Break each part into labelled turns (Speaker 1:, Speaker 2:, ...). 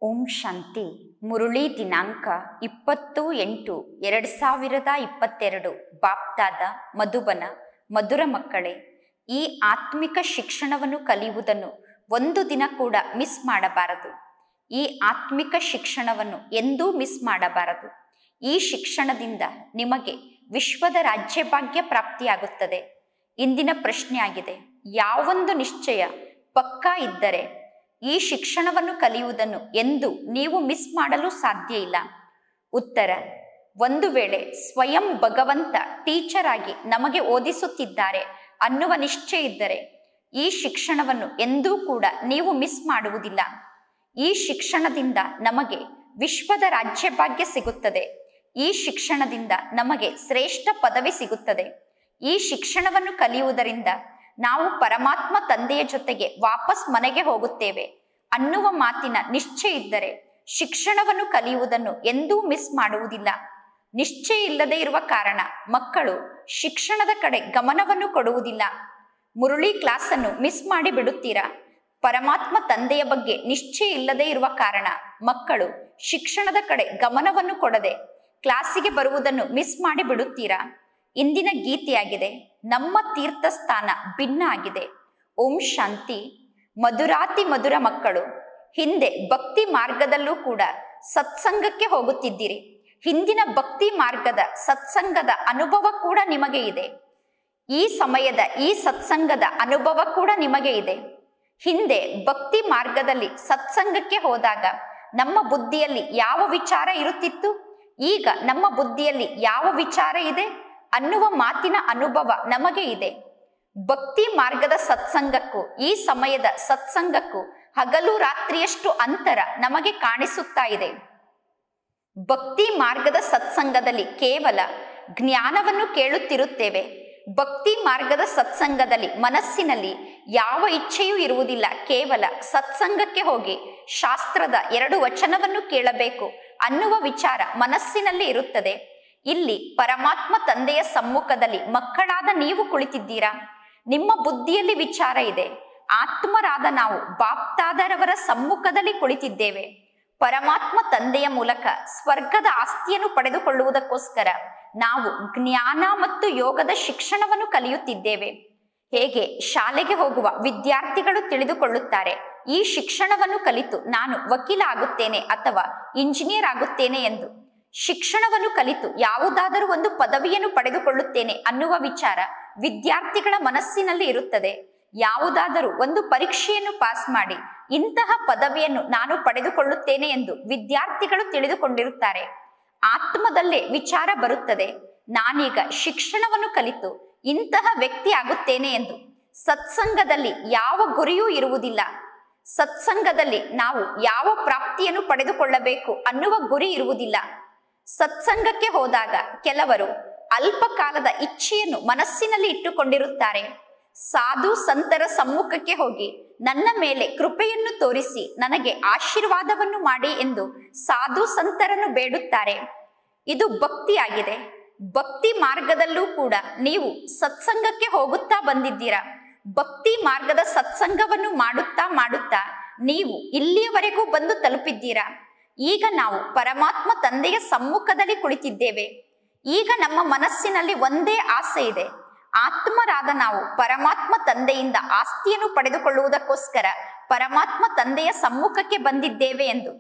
Speaker 1: ಓಂ ಶಾಂತಿ ಮುರುಳಿ ದಿನಾಂಕ ಇಪ್ಪತ್ತು ಎಂಟು ಎರಡು ಸಾವಿರದ ಇಪ್ಪತ್ತೆರಡು ಬಾಪ್ತಾದ ಮಧುಬನ ಮಧುರ ಮಕ್ಕಳೇ ಈ ಆತ್ಮಿಕ ಶಿಕ್ಷಣವನ್ನು ಕಲಿಯುವುದನ್ನು ಒಂದು ದಿನ ಕೂಡ ಮಿಸ್ ಮಾಡಬಾರದು ಈ ಆತ್ಮಿಕ ಶಿಕ್ಷಣವನ್ನು ಎಂದೂ ಮಿಸ್ ಮಾಡಬಾರದು ಈ ಶಿಕ್ಷಣದಿಂದ ನಿಮಗೆ ವಿಶ್ವದ ರಾಜ್ಯಭಾಗ್ಯ ಪ್ರಾಪ್ತಿಯಾಗುತ್ತದೆ ಇಂದಿನ ಪ್ರಶ್ನೆ ಆಗಿದೆ ಯಾವೊಂದು ನಿಶ್ಚಯ ಪಕ್ಕಾ ಇದ್ದರೆ ಈ ಶಿಕ್ಷಣವನ್ನು ಕಲಿಯುವುದನ್ನು ಎಂದು ನೀವು ಮಿಸ್ ಮಾಡಲು ಸಾಧ್ಯ ಇಲ್ಲ ಉತ್ತರ ಒಂದು ವೇಳೆ ಸ್ವಯಂ ಭಗವಂತ ಟೀಚರ್ ಆಗಿ ನಮಗೆ ಓದಿಸುತ್ತಿದ್ದಾರೆ ಅನ್ನುವ ನಿಶ್ಚಯ ಇದ್ದರೆ ಈ ಶಿಕ್ಷಣವನ್ನು ಎಂದೂ ಕೂಡ ನೀವು ಮಿಸ್ ಮಾಡುವುದಿಲ್ಲ ಈ ಶಿಕ್ಷಣದಿಂದ ನಮಗೆ ವಿಶ್ವದ ರಾಜ್ಯಭಾಗ್ಯ ಸಿಗುತ್ತದೆ ಈ ಶಿಕ್ಷಣದಿಂದ ನಮಗೆ ಶ್ರೇಷ್ಠ ಪದವಿ ಸಿಗುತ್ತದೆ ಈ ಶಿಕ್ಷಣವನ್ನು ಕಲಿಯುವುದರಿಂದ ನಾವು ಪರಮಾತ್ಮ ತಂದೆಯ ಜೊತೆಗೆ ವಾಪಸ್ ಮನೆಗೆ ಹೋಗುತ್ತೇವೆ ಅನ್ನುವ ಮಾತಿನ ನಿಶ್ಚಯ ಇದ್ದರೆ ಶಿಕ್ಷಣವನ್ನು ಕಲಿಯುವುದನ್ನು ಎಂದೂ ಮಿಸ್ ಮಾಡುವುದಿಲ್ಲ ನಿಶ್ಚಯ ಇಲ್ಲದೆ ಇರುವ ಕಾರಣ ಮಕ್ಕಳು ಶಿಕ್ಷಣದ ಕಡೆ ಗಮನವನ್ನು ಕೊಡುವುದಿಲ್ಲ ಮುರುಳಿ ಕ್ಲಾಸನ್ನು ಮಿಸ್ ಮಾಡಿ ಬಿಡುತ್ತೀರಾ ಪರಮಾತ್ಮ ತಂದೆಯ ಬಗ್ಗೆ ನಿಶ್ಚಯ ಇಲ್ಲದೆ ಇರುವ ಕಾರಣ ಮಕ್ಕಳು ಶಿಕ್ಷಣದ ಕಡೆ ಗಮನವನ್ನು ಕೊಡದೆ ಕ್ಲಾಸಿಗೆ ಬರುವುದನ್ನು ಮಿಸ್ ಮಾಡಿ ಬಿಡುತ್ತೀರಾ ಇಂದಿನ ಗೀತೆಯಾಗಿದೆ ನಮ್ಮ ತೀರ್ಥಸ್ಥಾನ ಭಿನ್ನ ಆಗಿದೆ ಓಂ ಶಾಂತಿ ಮಧುರಾತಿ ಮಧುರ ಮಕ್ಕಳು ಹಿಂದೆ ಭಕ್ತಿ ಮಾರ್ಗದಲ್ಲೂ ಕೂಡ ಸತ್ಸಂಗಕ್ಕೆ ಹೋಗುತ್ತಿದ್ದೀರಿ ಹಿಂದಿನ ಭಕ್ತಿ ಮಾರ್ಗದ ಸತ್ಸಂಗದ ಅನುಭವ ಕೂಡ ನಿಮಗೆ ಇದೆ ಈ ಸಮಯದ ಈ ಸತ್ಸಂಗದ ಅನುಭವ ಕೂಡ ನಿಮಗೆ ಇದೆ ಹಿಂದೆ ಭಕ್ತಿ ಮಾರ್ಗದಲ್ಲಿ ಸತ್ಸಂಗಕ್ಕೆ ಹೋದಾಗ ನಮ್ಮ ಬುದ್ಧಿಯಲ್ಲಿ ಯಾವ ವಿಚಾರ ಇರುತ್ತಿತ್ತು ಈಗ ನಮ್ಮ ಬುದ್ಧಿಯಲ್ಲಿ ಯಾವ ವಿಚಾರ ಇದೆ ಅನ್ನುವ ಮಾತಿನ ಅನುಭವ ನಮಗೆ ಇದೆ ಭಕ್ತಿ ಮಾರ್ಗದ ಸತ್ಸಂಗಕ್ಕೂ ಈ ಸಮಯದ ಸತ್ಸಂಗಕ್ಕೂ ಹಗಲು ರಾತ್ರಿಯಷ್ಟು ಅಂತರ ನಮಗೆ ಕಾಣಿಸುತ್ತಾ ಇದೆ ಭಕ್ತಿ ಮಾರ್ಗದ ಸತ್ಸಂಗದಲ್ಲಿ ಕೇವಲ ಜ್ಞಾನವನ್ನು ಕೇಳುತ್ತಿರುತ್ತೇವೆ ಭಕ್ತಿ ಮಾರ್ಗದ ಸತ್ಸಂಗದಲ್ಲಿ ಮನಸ್ಸಿನಲ್ಲಿ ಯಾವ ಇಚ್ಛೆಯೂ ಇರುವುದಿಲ್ಲ ಕೇವಲ ಸತ್ಸಂಗಕ್ಕೆ ಹೋಗಿ ಶಾಸ್ತ್ರದ ಎರಡು ವಚನವನ್ನು ಕೇಳಬೇಕು ಅನ್ನುವ ವಿಚಾರ ಮನಸ್ಸಿನಲ್ಲಿ ಇರುತ್ತದೆ ಇಲ್ಲಿ ಪರಮಾತ್ಮ ತಂದೆಯ ಸಮ್ಮುಖದಲ್ಲಿ ಮಕ್ಕಳಾದ ನೀವು ಕುಳಿತಿದ್ದೀರಾ ನಿಮ್ಮ ಬುದ್ಧಿಯಲ್ಲಿ ವಿಚಾರ ಇದೆ ಆತ್ಮರಾದ ನಾವು ಬಾಪ್ತಾದರವರ ಸಮ್ಮುಖದಲ್ಲಿ ಕುಳಿತಿದ್ದೇವೆ ಪರಮಾತ್ಮ ತಂದೆಯ ಮೂಲಕ ಸ್ವರ್ಗದ ಆಸ್ತಿಯನ್ನು ಪಡೆದುಕೊಳ್ಳುವುದಕ್ಕೋಸ್ಕರ ನಾವು ಜ್ಞಾನ ಮತ್ತು ಯೋಗದ ಶಿಕ್ಷಣವನ್ನು ಕಲಿಯುತ್ತಿದ್ದೇವೆ ಹೇಗೆ ಶಾಲೆಗೆ ಹೋಗುವ ವಿದ್ಯಾರ್ಥಿಗಳು ತಿಳಿದುಕೊಳ್ಳುತ್ತಾರೆ ಈ ಶಿಕ್ಷಣವನ್ನು ಕಲಿತು ನಾನು ವಕೀಲ ಆಗುತ್ತೇನೆ ಅಥವಾ ಇಂಜಿನಿಯರ್ ಆಗುತ್ತೇನೆ ಎಂದು ಶಿಕ್ಷಣವನ್ನು ಕಲಿತು ಯಾವುದಾದರೂ ಒಂದು ಪದವಿಯನ್ನು ಪಡೆದುಕೊಳ್ಳುತ್ತೇನೆ ಅನ್ನುವ ವಿಚಾರ ವಿದ್ಯಾರ್ಥಿಗಳ ಮನಸ್ಸಿನಲ್ಲಿ ಇರುತ್ತದೆ ಯಾವುದಾದರೂ ಒಂದು ಪರೀಕ್ಷೆಯನ್ನು ಪಾಸ್ ಮಾಡಿ ಇಂತಹ ಪದವಿಯನ್ನು ನಾನು ಪಡೆದುಕೊಳ್ಳುತ್ತೇನೆ ಎಂದು ವಿದ್ಯಾರ್ಥಿಗಳು ತಿಳಿದುಕೊಂಡಿರುತ್ತಾರೆ ಆತ್ಮದಲ್ಲೇ ವಿಚಾರ ಬರುತ್ತದೆ ನಾನೀಗ ಶಿಕ್ಷಣವನ್ನು ಕಲಿತು ಇಂತಹ ವ್ಯಕ್ತಿ ಆಗುತ್ತೇನೆ ಎಂದು ಸತ್ಸಂಗದಲ್ಲಿ ಯಾವ ಗುರಿಯೂ ಇರುವುದಿಲ್ಲ ಸತ್ಸಂಗದಲ್ಲಿ ನಾವು ಯಾವ ಪ್ರಾಪ್ತಿಯನ್ನು ಪಡೆದುಕೊಳ್ಳಬೇಕು ಅನ್ನುವ ಗುರಿ ಇರುವುದಿಲ್ಲ ಸತ್ಸಂಗಕ್ಕೆ ಹೋದಾಗ ಕೆಲವರು ಅಲ್ಪ ಕಾಲದ ಇಚ್ಛೆಯನ್ನು ಮನಸ್ಸಿನಲ್ಲಿ ಇಟ್ಟುಕೊಂಡಿರುತ್ತಾರೆ ಸಾಧು ಸಂತರ ಸಮ್ಮುಖಕ್ಕೆ ಹೋಗಿ ನನ್ನ ಮೇಲೆ ಕೃಪೆಯನ್ನು ತೋರಿಸಿ ನನಗೆ ಆಶೀರ್ವಾದವನ್ನು ಮಾಡಿ ಎಂದು ಸಾಧು ಸಂತರನ್ನು ಬೇಡುತ್ತಾರೆ ಇದು ಭಕ್ತಿಯಾಗಿದೆ ಭಕ್ತಿ ಮಾರ್ಗದಲ್ಲೂ ಕೂಡ ನೀವು ಸತ್ಸಂಗಕ್ಕೆ ಹೋಗುತ್ತಾ ಬಂದಿದ್ದೀರಾ ಭಕ್ತಿ ಮಾರ್ಗದ ಸತ್ಸಂಗವನ್ನು ಮಾಡುತ್ತಾ ಮಾಡುತ್ತಾ ನೀವು ಇಲ್ಲಿಯವರೆಗೂ ಬಂದು ತಲುಪಿದ್ದೀರಾ ಈಗ ನಾವು ಪರಮಾತ್ಮ ತಂದೆಯ ಸಮ್ಮುಖದಲ್ಲಿ ಕುಳಿತಿದ್ದೇವೆ ಈಗ ನಮ್ಮ ಮನಸ್ಸಿನಲ್ಲಿ ಒಂದೇ ಆಸೆ ಇದೆ ಆತ್ಮರಾದ ನಾವು ಪರಮಾತ್ಮ ತಂದೆಯಿಂದ ಆಸ್ತಿಯನ್ನು ಪಡೆದುಕೊಳ್ಳುವುದಕ್ಕೋಸ್ಕರ ಪರಮಾತ್ಮ ತಂದೆಯ ಸಮ್ಮುಖಕ್ಕೆ ಬಂದಿದ್ದೇವೆ ಎಂದು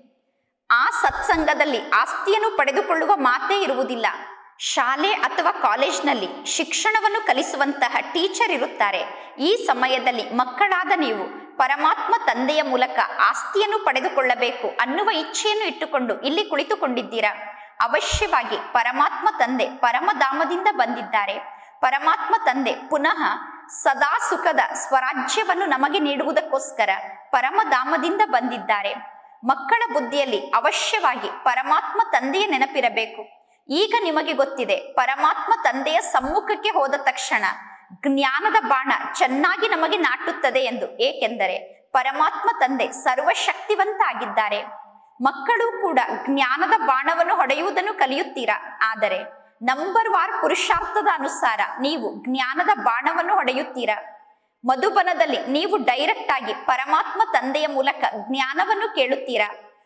Speaker 1: ಆ ಸತ್ಸಂಗದಲ್ಲಿ ಆಸ್ತಿಯನ್ನು ಪಡೆದುಕೊಳ್ಳುವ ಮಾತೇ ಇರುವುದಿಲ್ಲ ಶಾಲೆ ಅಥವಾ ಕಾಲೇಜ್ನಲ್ಲಿ ಶಿಕ್ಷಣವನ್ನು ಕಲಿಸುವಂತಹ ಟೀಚರ್ ಇರುತ್ತಾರೆ ಈ ಸಮಯದಲ್ಲಿ ಮಕ್ಕಳಾದ ನೀವು ಪರಮಾತ್ಮ ತಂದೆಯ ಮೂಲಕ ಆಸ್ತಿಯನ್ನು ಪಡೆದುಕೊಳ್ಳಬೇಕು ಅನ್ನುವ ಇಚ್ಛೆಯನ್ನು ಇಟ್ಟುಕೊಂಡು ಇಲ್ಲಿ ಕುಳಿತುಕೊಂಡಿದ್ದೀರಾ ಅವಶ್ಯವಾಗಿ ಪರಮಾತ್ಮ ತಂದೆ ಪರಮಧಾಮದಿಂದ ಬಂದಿದ್ದಾರೆ ಪರಮಾತ್ಮ ತಂದೆ ಪುನಃ ಸದಾ ಸುಖದ ಸ್ವರಾಜ್ಯವನ್ನು ನಮಗೆ ನೀಡುವುದಕ್ಕೋಸ್ಕರ ಪರಮಧಾಮದಿಂದ ಬಂದಿದ್ದಾರೆ ಮಕ್ಕಳ ಬುದ್ಧಿಯಲ್ಲಿ ಅವಶ್ಯವಾಗಿ ಪರಮಾತ್ಮ ತಂದೆಯ ನೆನಪಿರಬೇಕು ಈಗ ನಿಮಗೆ ಗೊತ್ತಿದೆ ಪರಮಾತ್ಮ ತಂದೆಯ ಸಮ್ಮುಖಕ್ಕೆ ಹೋದ ತಕ್ಷಣ ಜ್ಞಾನದ ಬಾಣ ಚೆನ್ನಾಗಿ ನಮಗೆ ನಾಟುತ್ತದೆ ಎಂದು ಏಕೆಂದರೆ ಪರಮಾತ್ಮ ತಂದೆ ಸರ್ವಶಕ್ತಿವಂತ ಆಗಿದ್ದಾರೆ ಮಕ್ಕಳು ಕೂಡ ಜ್ಞಾನದ ಬಾಣವನ್ನು ಹೊಡೆಯುವುದನ್ನು ಕಲಿಯುತ್ತೀರಾ ಆದರೆ ನಂಬರ್ ವಾರ್ ಪುರುಷಾರ್ಥದ ಅನುಸಾರ ನೀವು ಜ್ಞಾನದ ಬಾಣವನ್ನು ಹೊಡೆಯುತ್ತೀರಾ ಮಧುಬನದಲ್ಲಿ ನೀವು ಡೈರೆಕ್ಟ್ ಆಗಿ ಪರಮಾತ್ಮ ತಂದೆಯ ಮೂಲಕ ಜ್ಞಾನವನ್ನು ಕೇಳುತ್ತೀರಾ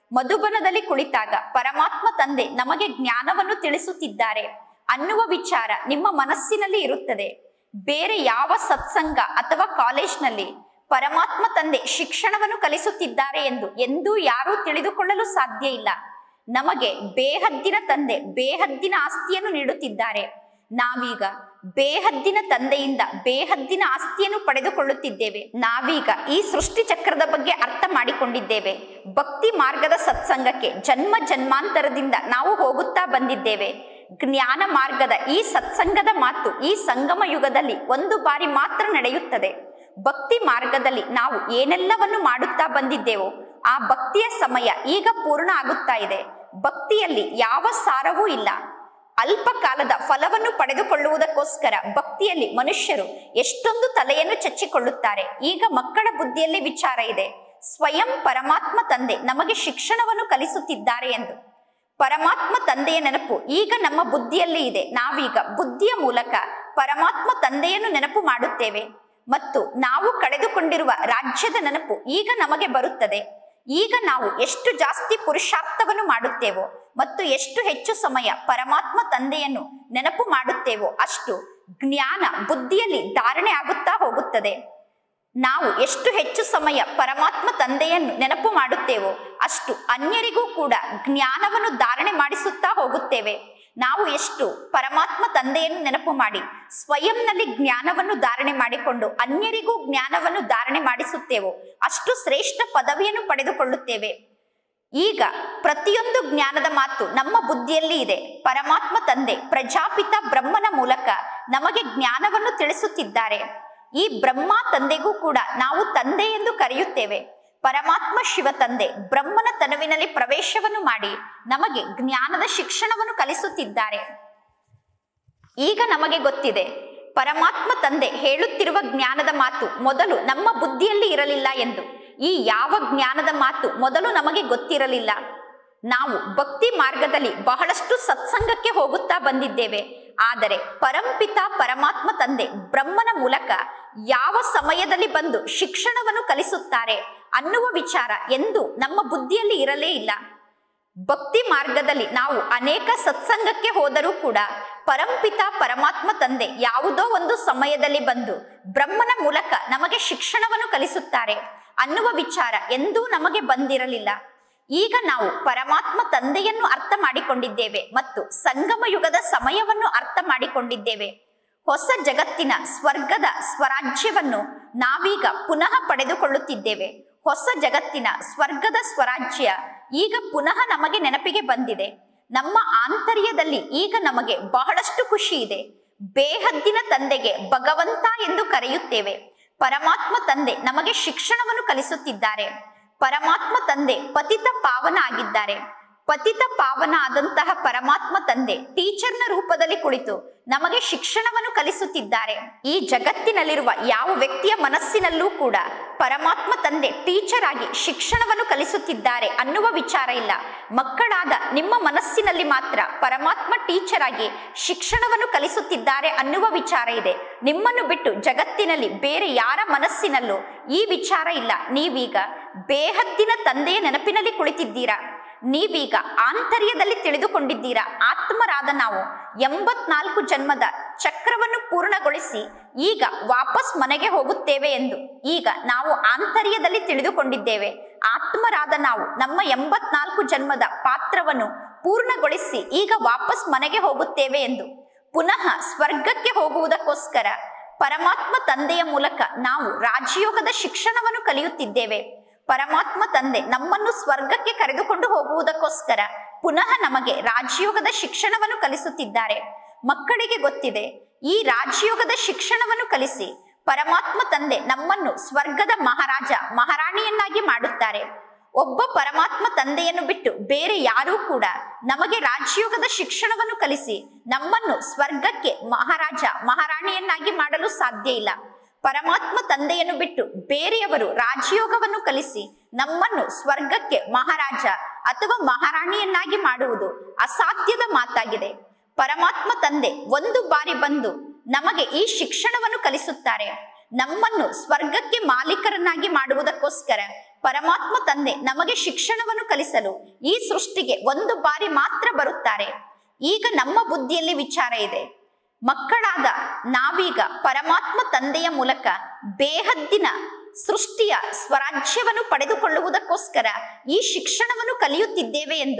Speaker 1: ಮಧುಬನದಲ್ಲಿ ಕುಳಿತಾಗ ಪರಮಾತ್ಮ ತಂದೆ ನಮಗೆ ಜ್ಞಾನವನ್ನು ತಿಳಿಸುತ್ತಿದ್ದಾರೆ ಅನ್ನುವ ವಿಚಾರ ನಿಮ್ಮ ಮನಸ್ಸಿನಲ್ಲಿ ಇರುತ್ತದೆ ಬೇರೆ ಯಾವ ಸತ್ಸಂಗ ಅಥವಾ ಕಾಲೇಜ್ನಲ್ಲಿ ಪರಮಾತ್ಮ ತಂದೆ ಶಿಕ್ಷಣವನ್ನು ಕಲಿಸುತ್ತಿದ್ದಾರೆ ಎಂದು ಎಂದೂ ಯಾರೂ ತಿಳಿದುಕೊಳ್ಳಲು ಸಾಧ್ಯ ಇಲ್ಲ ನಮಗೆ ಬೇಹದ್ದಿನ ತಂದೆ ಬೇಹದ್ದಿನ ಆಸ್ತಿಯನ್ನು ನೀಡುತ್ತಿದ್ದಾರೆ ನಾವೀಗ ಬೇಹದ್ದಿನ ತಂದೆಯಿಂದ ಬೇಹದ್ದಿನ ಆಸ್ತಿಯನ್ನು ಪಡೆದುಕೊಳ್ಳುತ್ತಿದ್ದೇವೆ ನಾವೀಗ ಈ ಸೃಷ್ಟಿ ಚಕ್ರದ ಬಗ್ಗೆ ಅರ್ಥ ಮಾಡಿಕೊಂಡಿದ್ದೇವೆ ಭಕ್ತಿ ಮಾರ್ಗದ ಸತ್ಸಂಗಕ್ಕೆ ಜನ್ಮ ಜನ್ಮಾಂತರದಿಂದ ನಾವು ಹೋಗುತ್ತಾ ಬಂದಿದ್ದೇವೆ ಜ್ಞಾನ ಮಾರ್ಗದ ಈ ಸತ್ಸಂಗದ ಮಾತು ಈ ಸಂಗಮ ಯುಗದಲ್ಲಿ ಒಂದು ಬಾರಿ ಮಾತ್ರ ನಡೆಯುತ್ತದೆ ಭಕ್ತಿ ಮಾರ್ಗದಲ್ಲಿ ನಾವು ಏನೆಲ್ಲವನ್ನು ಮಾಡುತ್ತಾ ಬಂದಿದ್ದೇವೋ ಆ ಭಕ್ತಿಯ ಸಮಯ ಈಗ ಪೂರ್ಣ ಆಗುತ್ತಾ ಇದೆ ಭಕ್ತಿಯಲ್ಲಿ ಯಾವ ಸಾರವೂ ಇಲ್ಲ ಅಲ್ಪ ಕಾಲದ ಫಲವನ್ನು ಪಡೆದುಕೊಳ್ಳುವುದಕ್ಕೋಸ್ಕರ ಭಕ್ತಿಯಲ್ಲಿ ಮನುಷ್ಯರು ಎಷ್ಟೊಂದು ತಲೆಯನ್ನು ಚಚ್ಚಿಕೊಳ್ಳುತ್ತಾರೆ ಈಗ ಮಕ್ಕಳ ಬುದ್ಧಿಯಲ್ಲಿ ವಿಚಾರ ಇದೆ ಸ್ವಯಂ ಪರಮಾತ್ಮ ತಂದೆ ನಮಗೆ ಶಿಕ್ಷಣವನ್ನು ಕಲಿಸುತ್ತಿದ್ದಾರೆ ಎಂದು ಪರಮಾತ್ಮ ತಂದೆಯ ನೆನಪು ಈಗ ನಮ್ಮ ಬುದ್ಧಿಯಲ್ಲಿ ಇದೆ ನಾವೀಗ ಬುದ್ಧಿಯ ಮೂಲಕ ಪರಮಾತ್ಮ ತಂದೆಯನ್ನು ನೆನಪು ಮಾಡುತ್ತೇವೆ ಮತ್ತು ನಾವು ಕಳೆದುಕೊಂಡಿರುವ ರಾಜ್ಯದ ನೆನಪು ಈಗ ನಮಗೆ ಬರುತ್ತದೆ ಈಗ ನಾವು ಎಷ್ಟು ಜಾಸ್ತಿ ಪುರುಷಾರ್ಥವನ್ನು ಮಾಡುತ್ತೇವೋ ಮತ್ತು ಎಷ್ಟು ಹೆಚ್ಚು ಸಮಯ ಪರಮಾತ್ಮ ತಂದೆಯನ್ನು ನೆನಪು ಮಾಡುತ್ತೇವೋ ಅಷ್ಟು ಜ್ಞಾನ ಬುದ್ಧಿಯಲ್ಲಿ ಧಾರಣೆ ಆಗುತ್ತಾ ಹೋಗುತ್ತದೆ ನಾವು ಎಷ್ಟು ಹೆಚ್ಚು ಸಮಯ ಪರಮಾತ್ಮ ತಂದೆಯನ್ನು ನೆನಪು ಮಾಡುತ್ತೇವೋ ಅಷ್ಟು ಅನ್ಯರಿಗೂ ಕೂಡ ಜ್ಞಾನವನ್ನು ಧಾರಣೆ ಮಾಡಿಸುತ್ತಾ ಹೋಗುತ್ತೇವೆ ನಾವು ಎಷ್ಟು ಪರಮಾತ್ಮ ತಂದೆಯನ್ನು ನೆನಪು ಮಾಡಿ ಸ್ವಯಂನಲ್ಲಿ ಜ್ಞಾನವನ್ನು ಧಾರಣೆ ಮಾಡಿಕೊಂಡು ಅನ್ಯರಿಗೂ ಜ್ಞಾನವನ್ನು ಧಾರಣೆ ಮಾಡಿಸುತ್ತೇವೋ ಅಷ್ಟು ಶ್ರೇಷ್ಠ ಪದವಿಯನ್ನು ಪಡೆದುಕೊಳ್ಳುತ್ತೇವೆ ಈಗ ಪ್ರತಿಯೊಂದು ಜ್ಞಾನದ ಮಾತು ನಮ್ಮ ಬುದ್ಧಿಯಲ್ಲಿ ಇದೆ ಪರಮಾತ್ಮ ತಂದೆ ಪ್ರಜಾಪಿತ ಬ್ರಹ್ಮನ ಮೂಲಕ ನಮಗೆ ಜ್ಞಾನವನ್ನು ತಿಳಿಸುತ್ತಿದ್ದಾರೆ ಈ ಬ್ರಹ್ಮ ತಂದೆಗೂ ಕೂಡ ನಾವು ತಂದೆ ಎಂದು ಕರೆಯುತ್ತೇವೆ ಪರಮಾತ್ಮ ಶಿವ ತಂದೆ ಬ್ರಹ್ಮನ ತನುವಿನಲ್ಲಿ ಪ್ರವೇಶವನ್ನು ಮಾಡಿ ನಮಗೆ ಜ್ಞಾನದ ಶಿಕ್ಷಣವನ್ನು ಕಲಿಸುತ್ತಿದ್ದಾರೆ ಈಗ ನಮಗೆ ಗೊತ್ತಿದೆ ಪರಮಾತ್ಮ ತಂದೆ ಹೇಳುತ್ತಿರುವ ಜ್ಞಾನದ ಮಾತು ಮೊದಲು ನಮ್ಮ ಬುದ್ಧಿಯಲ್ಲಿ ಇರಲಿಲ್ಲ ಎಂದು ಈ ಯಾವ ಜ್ಞಾನದ ಮಾತು ಮೊದಲು ನಮಗೆ ಗೊತ್ತಿರಲಿಲ್ಲ ನಾವು ಭಕ್ತಿ ಮಾರ್ಗದಲ್ಲಿ ಬಹಳಷ್ಟು ಸತ್ಸಂಗಕ್ಕೆ ಹೋಗುತ್ತಾ ಬಂದಿದ್ದೇವೆ ಆದರೆ ಪರಂಪಿತ ಪರಮಾತ್ಮ ತಂದೆ ಬ್ರಹ್ಮನ ಮೂಲಕ ಯಾವ ಸಮಯದಲ್ಲಿ ಬಂದು ಶಿಕ್ಷಣವನ್ನು ಕಲಿಸುತ್ತಾರೆ ಅನ್ನುವ ವಿಚಾರ ಎಂದು ನಮ್ಮ ಬುದ್ಧಿಯಲ್ಲಿ ಇರಲೇ ಇಲ್ಲ ಭಕ್ತಿ ಮಾರ್ಗದಲ್ಲಿ ನಾವು ಅನೇಕ ಸತ್ಸಂಗಕ್ಕೆ ಹೋದರೂ ಕೂಡ ಪರಂಪಿತ ಪರಮಾತ್ಮ ತಂದೆ ಯಾವುದೋ ಒಂದು ಸಮಯದಲ್ಲಿ ಬಂದು ಬ್ರಹ್ಮನ ಮೂಲಕ ನಮಗೆ ಶಿಕ್ಷಣವನ್ನು ಕಲಿಸುತ್ತಾರೆ ಅನ್ನುವ ವಿಚಾರ ಎಂದೂ ನಮಗೆ ಬಂದಿರಲಿಲ್ಲ ಈಗ ನಾವು ಪರಮಾತ್ಮ ತಂದೆಯನ್ನು ಅರ್ಥ ಮಾಡಿಕೊಂಡಿದ್ದೇವೆ ಮತ್ತು ಸಂಗಮ ಯುಗದ ಸಮಯವನ್ನು ಅರ್ಥ ಮಾಡಿಕೊಂಡಿದ್ದೇವೆ ಹೊಸ ಜಗತ್ತಿನ ಸ್ವರ್ಗದ ಸ್ವರಾಜ್ಯವನ್ನು ನಾವೀಗ ಪುನಃ ಪಡೆದುಕೊಳ್ಳುತ್ತಿದ್ದೇವೆ ಹೊಸ ಜಗತ್ತಿನ ಸ್ವರ್ಗದ ಸ್ವರಾಜ್ಯ ಈಗ ಪುನಃ ನಮಗೆ ನೆನಪಿಗೆ ಬಂದಿದೆ ನಮ್ಮ ಆಂತರ್ಯದಲ್ಲಿ ಈಗ ನಮಗೆ ಬಹಳಷ್ಟು ಖುಷಿ ಇದೆ ಬೇಹದ್ದಿನ ತಂದೆಗೆ ಭಗವಂತ ಎಂದು ಕರೆಯುತ್ತೇವೆ ಪರಮಾತ್ಮ ತಂದೆ ನಮಗೆ ಶಿಕ್ಷಣವನ್ನು ಕಲಿಸುತ್ತಿದ್ದಾರೆ ಪರಮಾತ್ಮ ತಂದೆ ಪತಿತ ಪಾವನ ಆಗಿದ್ದಾರೆ ಪತಿತ ಪಾವನ ಆದಂತಹ ಪರಮಾತ್ಮ ತಂದೆ ಟೀಚರ್ನ ರೂಪದಲ್ಲಿ ಕುಳಿತು ನಮಗೆ ಶಿಕ್ಷಣವನ್ನು ಕಲಿಸುತ್ತಿದ್ದಾರೆ ಈ ಜಗತ್ತಿನಲ್ಲಿರುವ ಯಾವ ವ್ಯಕ್ತಿಯ ಮನಸ್ಸಿನಲ್ಲೂ ಕೂಡ ಪರಮಾತ್ಮ ತಂದೆ ಟೀಚರ್ ಆಗಿ ಶಿಕ್ಷಣವನ್ನು ಕಲಿಸುತ್ತಿದ್ದಾರೆ ಅನ್ನುವ ವಿಚಾರ ಇಲ್ಲ ಮಕ್ಕಳಾದ ನಿಮ್ಮ ಮನಸ್ಸಿನಲ್ಲಿ ಮಾತ್ರ ಪರಮಾತ್ಮ ಟೀಚರ್ ಆಗಿ ಶಿಕ್ಷಣವನ್ನು ಕಲಿಸುತ್ತಿದ್ದಾರೆ ಅನ್ನುವ ವಿಚಾರ ಇದೆ ನಿಮ್ಮನ್ನು ಬಿಟ್ಟು ಜಗತ್ತಿನಲ್ಲಿ ಬೇರೆ ಯಾರ ಮನಸ್ಸಿನಲ್ಲೂ ಈ ವಿಚಾರ ಇಲ್ಲ ನೀವೀಗ ಬೇಹದ್ದಿನ ತಂದೆಯ ನೆನಪಿನಲ್ಲಿ ಕುಳಿತಿದ್ದೀರಾ ನೀವೀಗ ಆಂತರ್ಯದಲ್ಲಿ ತಿಳಿದುಕೊಂಡಿದ್ದೀರಾ ಆತ್ಮರಾದ ನಾವು ಎಂಬತ್ನಾಲ್ಕು ಜನ್ಮದ ಚಕ್ರವನ್ನು ಪೂರ್ಣಗೊಳಿಸಿ ಈಗ ವಾಪಸ್ ಮನೆಗೆ ಹೋಗುತ್ತೇವೆ ಎಂದು ಈಗ ನಾವು ಆಂತರ್ಯದಲ್ಲಿ ತಿಳಿದುಕೊಂಡಿದ್ದೇವೆ ಆತ್ಮರಾದ ನಾವು ನಮ್ಮ ಎಂಬತ್ನಾಲ್ಕು ಜನ್ಮದ ಪಾತ್ರವನ್ನು ಪೂರ್ಣಗೊಳಿಸಿ ಈಗ ವಾಪಸ್ ಮನೆಗೆ ಹೋಗುತ್ತೇವೆ ಎಂದು ಪುನಃ ಸ್ವರ್ಗಕ್ಕೆ ಹೋಗುವುದಕ್ಕೋಸ್ಕರ ಪರಮಾತ್ಮ ತಂದೆಯ ಮೂಲಕ ನಾವು ರಾಜಯೋಗದ ಶಿಕ್ಷಣವನ್ನು ಕಲಿಯುತ್ತಿದ್ದೇವೆ ಪರಮಾತ್ಮ ತಂದೆ ನಮ್ಮನ್ನು ಸ್ವರ್ಗಕ್ಕೆ ಕರೆದುಕೊಂಡು ಹೋಗುವುದಕ್ಕೋಸ್ಕರ ಪುನಃ ನಮಗೆ ರಾಜಯೋಗದ ಶಿಕ್ಷಣವನ್ನು ಕಲಿಸುತ್ತಿದ್ದಾರೆ ಮಕ್ಕಳಿಗೆ ಗೊತ್ತಿದೆ ಈ ರಾಜಯೋಗದ ಶಿಕ್ಷಣವನ್ನು ಕಲಿಸಿ ಪರಮಾತ್ಮ ತಂದೆ ನಮ್ಮನ್ನು ಸ್ವರ್ಗದ ಮಹಾರಾಜ ಮಹಾರಾಣಿಯನ್ನಾಗಿ ಮಾಡುತ್ತಾರೆ ಒಬ್ಬ ಪರಮಾತ್ಮ ತಂದೆಯನ್ನು ಬಿಟ್ಟು ಬೇರೆ ಯಾರೂ ಕೂಡ ನಮಗೆ ರಾಜಯೋಗದ ಶಿಕ್ಷಣವನ್ನು ಕಲಿಸಿ ನಮ್ಮನ್ನು ಸ್ವರ್ಗಕ್ಕೆ ಮಹಾರಾಜ ಮಹಾರಾಣಿಯನ್ನಾಗಿ ಮಾಡಲು ಸಾಧ್ಯ ಇಲ್ಲ ಪರಮಾತ್ಮ ತಂದೆಯನ್ನು ಬಿಟ್ಟು ಬೇರೆಯವರು ರಾಜಯೋಗವನ್ನು ಕಲಿಸಿ ನಮ್ಮನ್ನು ಸ್ವರ್ಗಕ್ಕೆ ಮಹಾರಾಜ ಅಥವಾ ಮಹಾರಾಣಿಯನ್ನಾಗಿ ಮಾಡುವುದು ಅಸಾಧ್ಯದ ಮಾತಾಗಿದೆ ಪರಮಾತ್ಮ ತಂದೆ ಒಂದು ಬಾರಿ ಬಂದು ನಮಗೆ ಈ ಶಿಕ್ಷಣವನ್ನು ಕಲಿಸುತ್ತಾರೆ ನಮ್ಮನ್ನು ಸ್ವರ್ಗಕ್ಕೆ ಮಾಲೀಕರನ್ನಾಗಿ ಮಾಡುವುದಕ್ಕೋಸ್ಕರ ಪರಮಾತ್ಮ ತಂದೆ ನಮಗೆ ಶಿಕ್ಷಣವನ್ನು ಕಲಿಸಲು ಈ ಸೃಷ್ಟಿಗೆ ಒಂದು ಬಾರಿ ಮಾತ್ರ ಬರುತ್ತಾರೆ ಈಗ ನಮ್ಮ ಬುದ್ಧಿಯಲ್ಲಿ ವಿಚಾರ ಇದೆ ಮಕ್ಕಳಾದ ನಾವೀಗ ಪರಮಾತ್ಮ ತಂದೆಯ ಮೂಲಕ ಬೇಹದ್ದಿನ ಸೃಷ್ಟಿಯ ಸ್ವರಾಜ್ಯವನ್ನು ಪಡೆದುಕೊಳ್ಳುವುದಕ್ಕೋಸ್ಕರ ಈ ಶಿಕ್ಷಣವನ್ನು ಕಲಿಯುತ್ತಿದ್ದೇವೆ ಎಂದು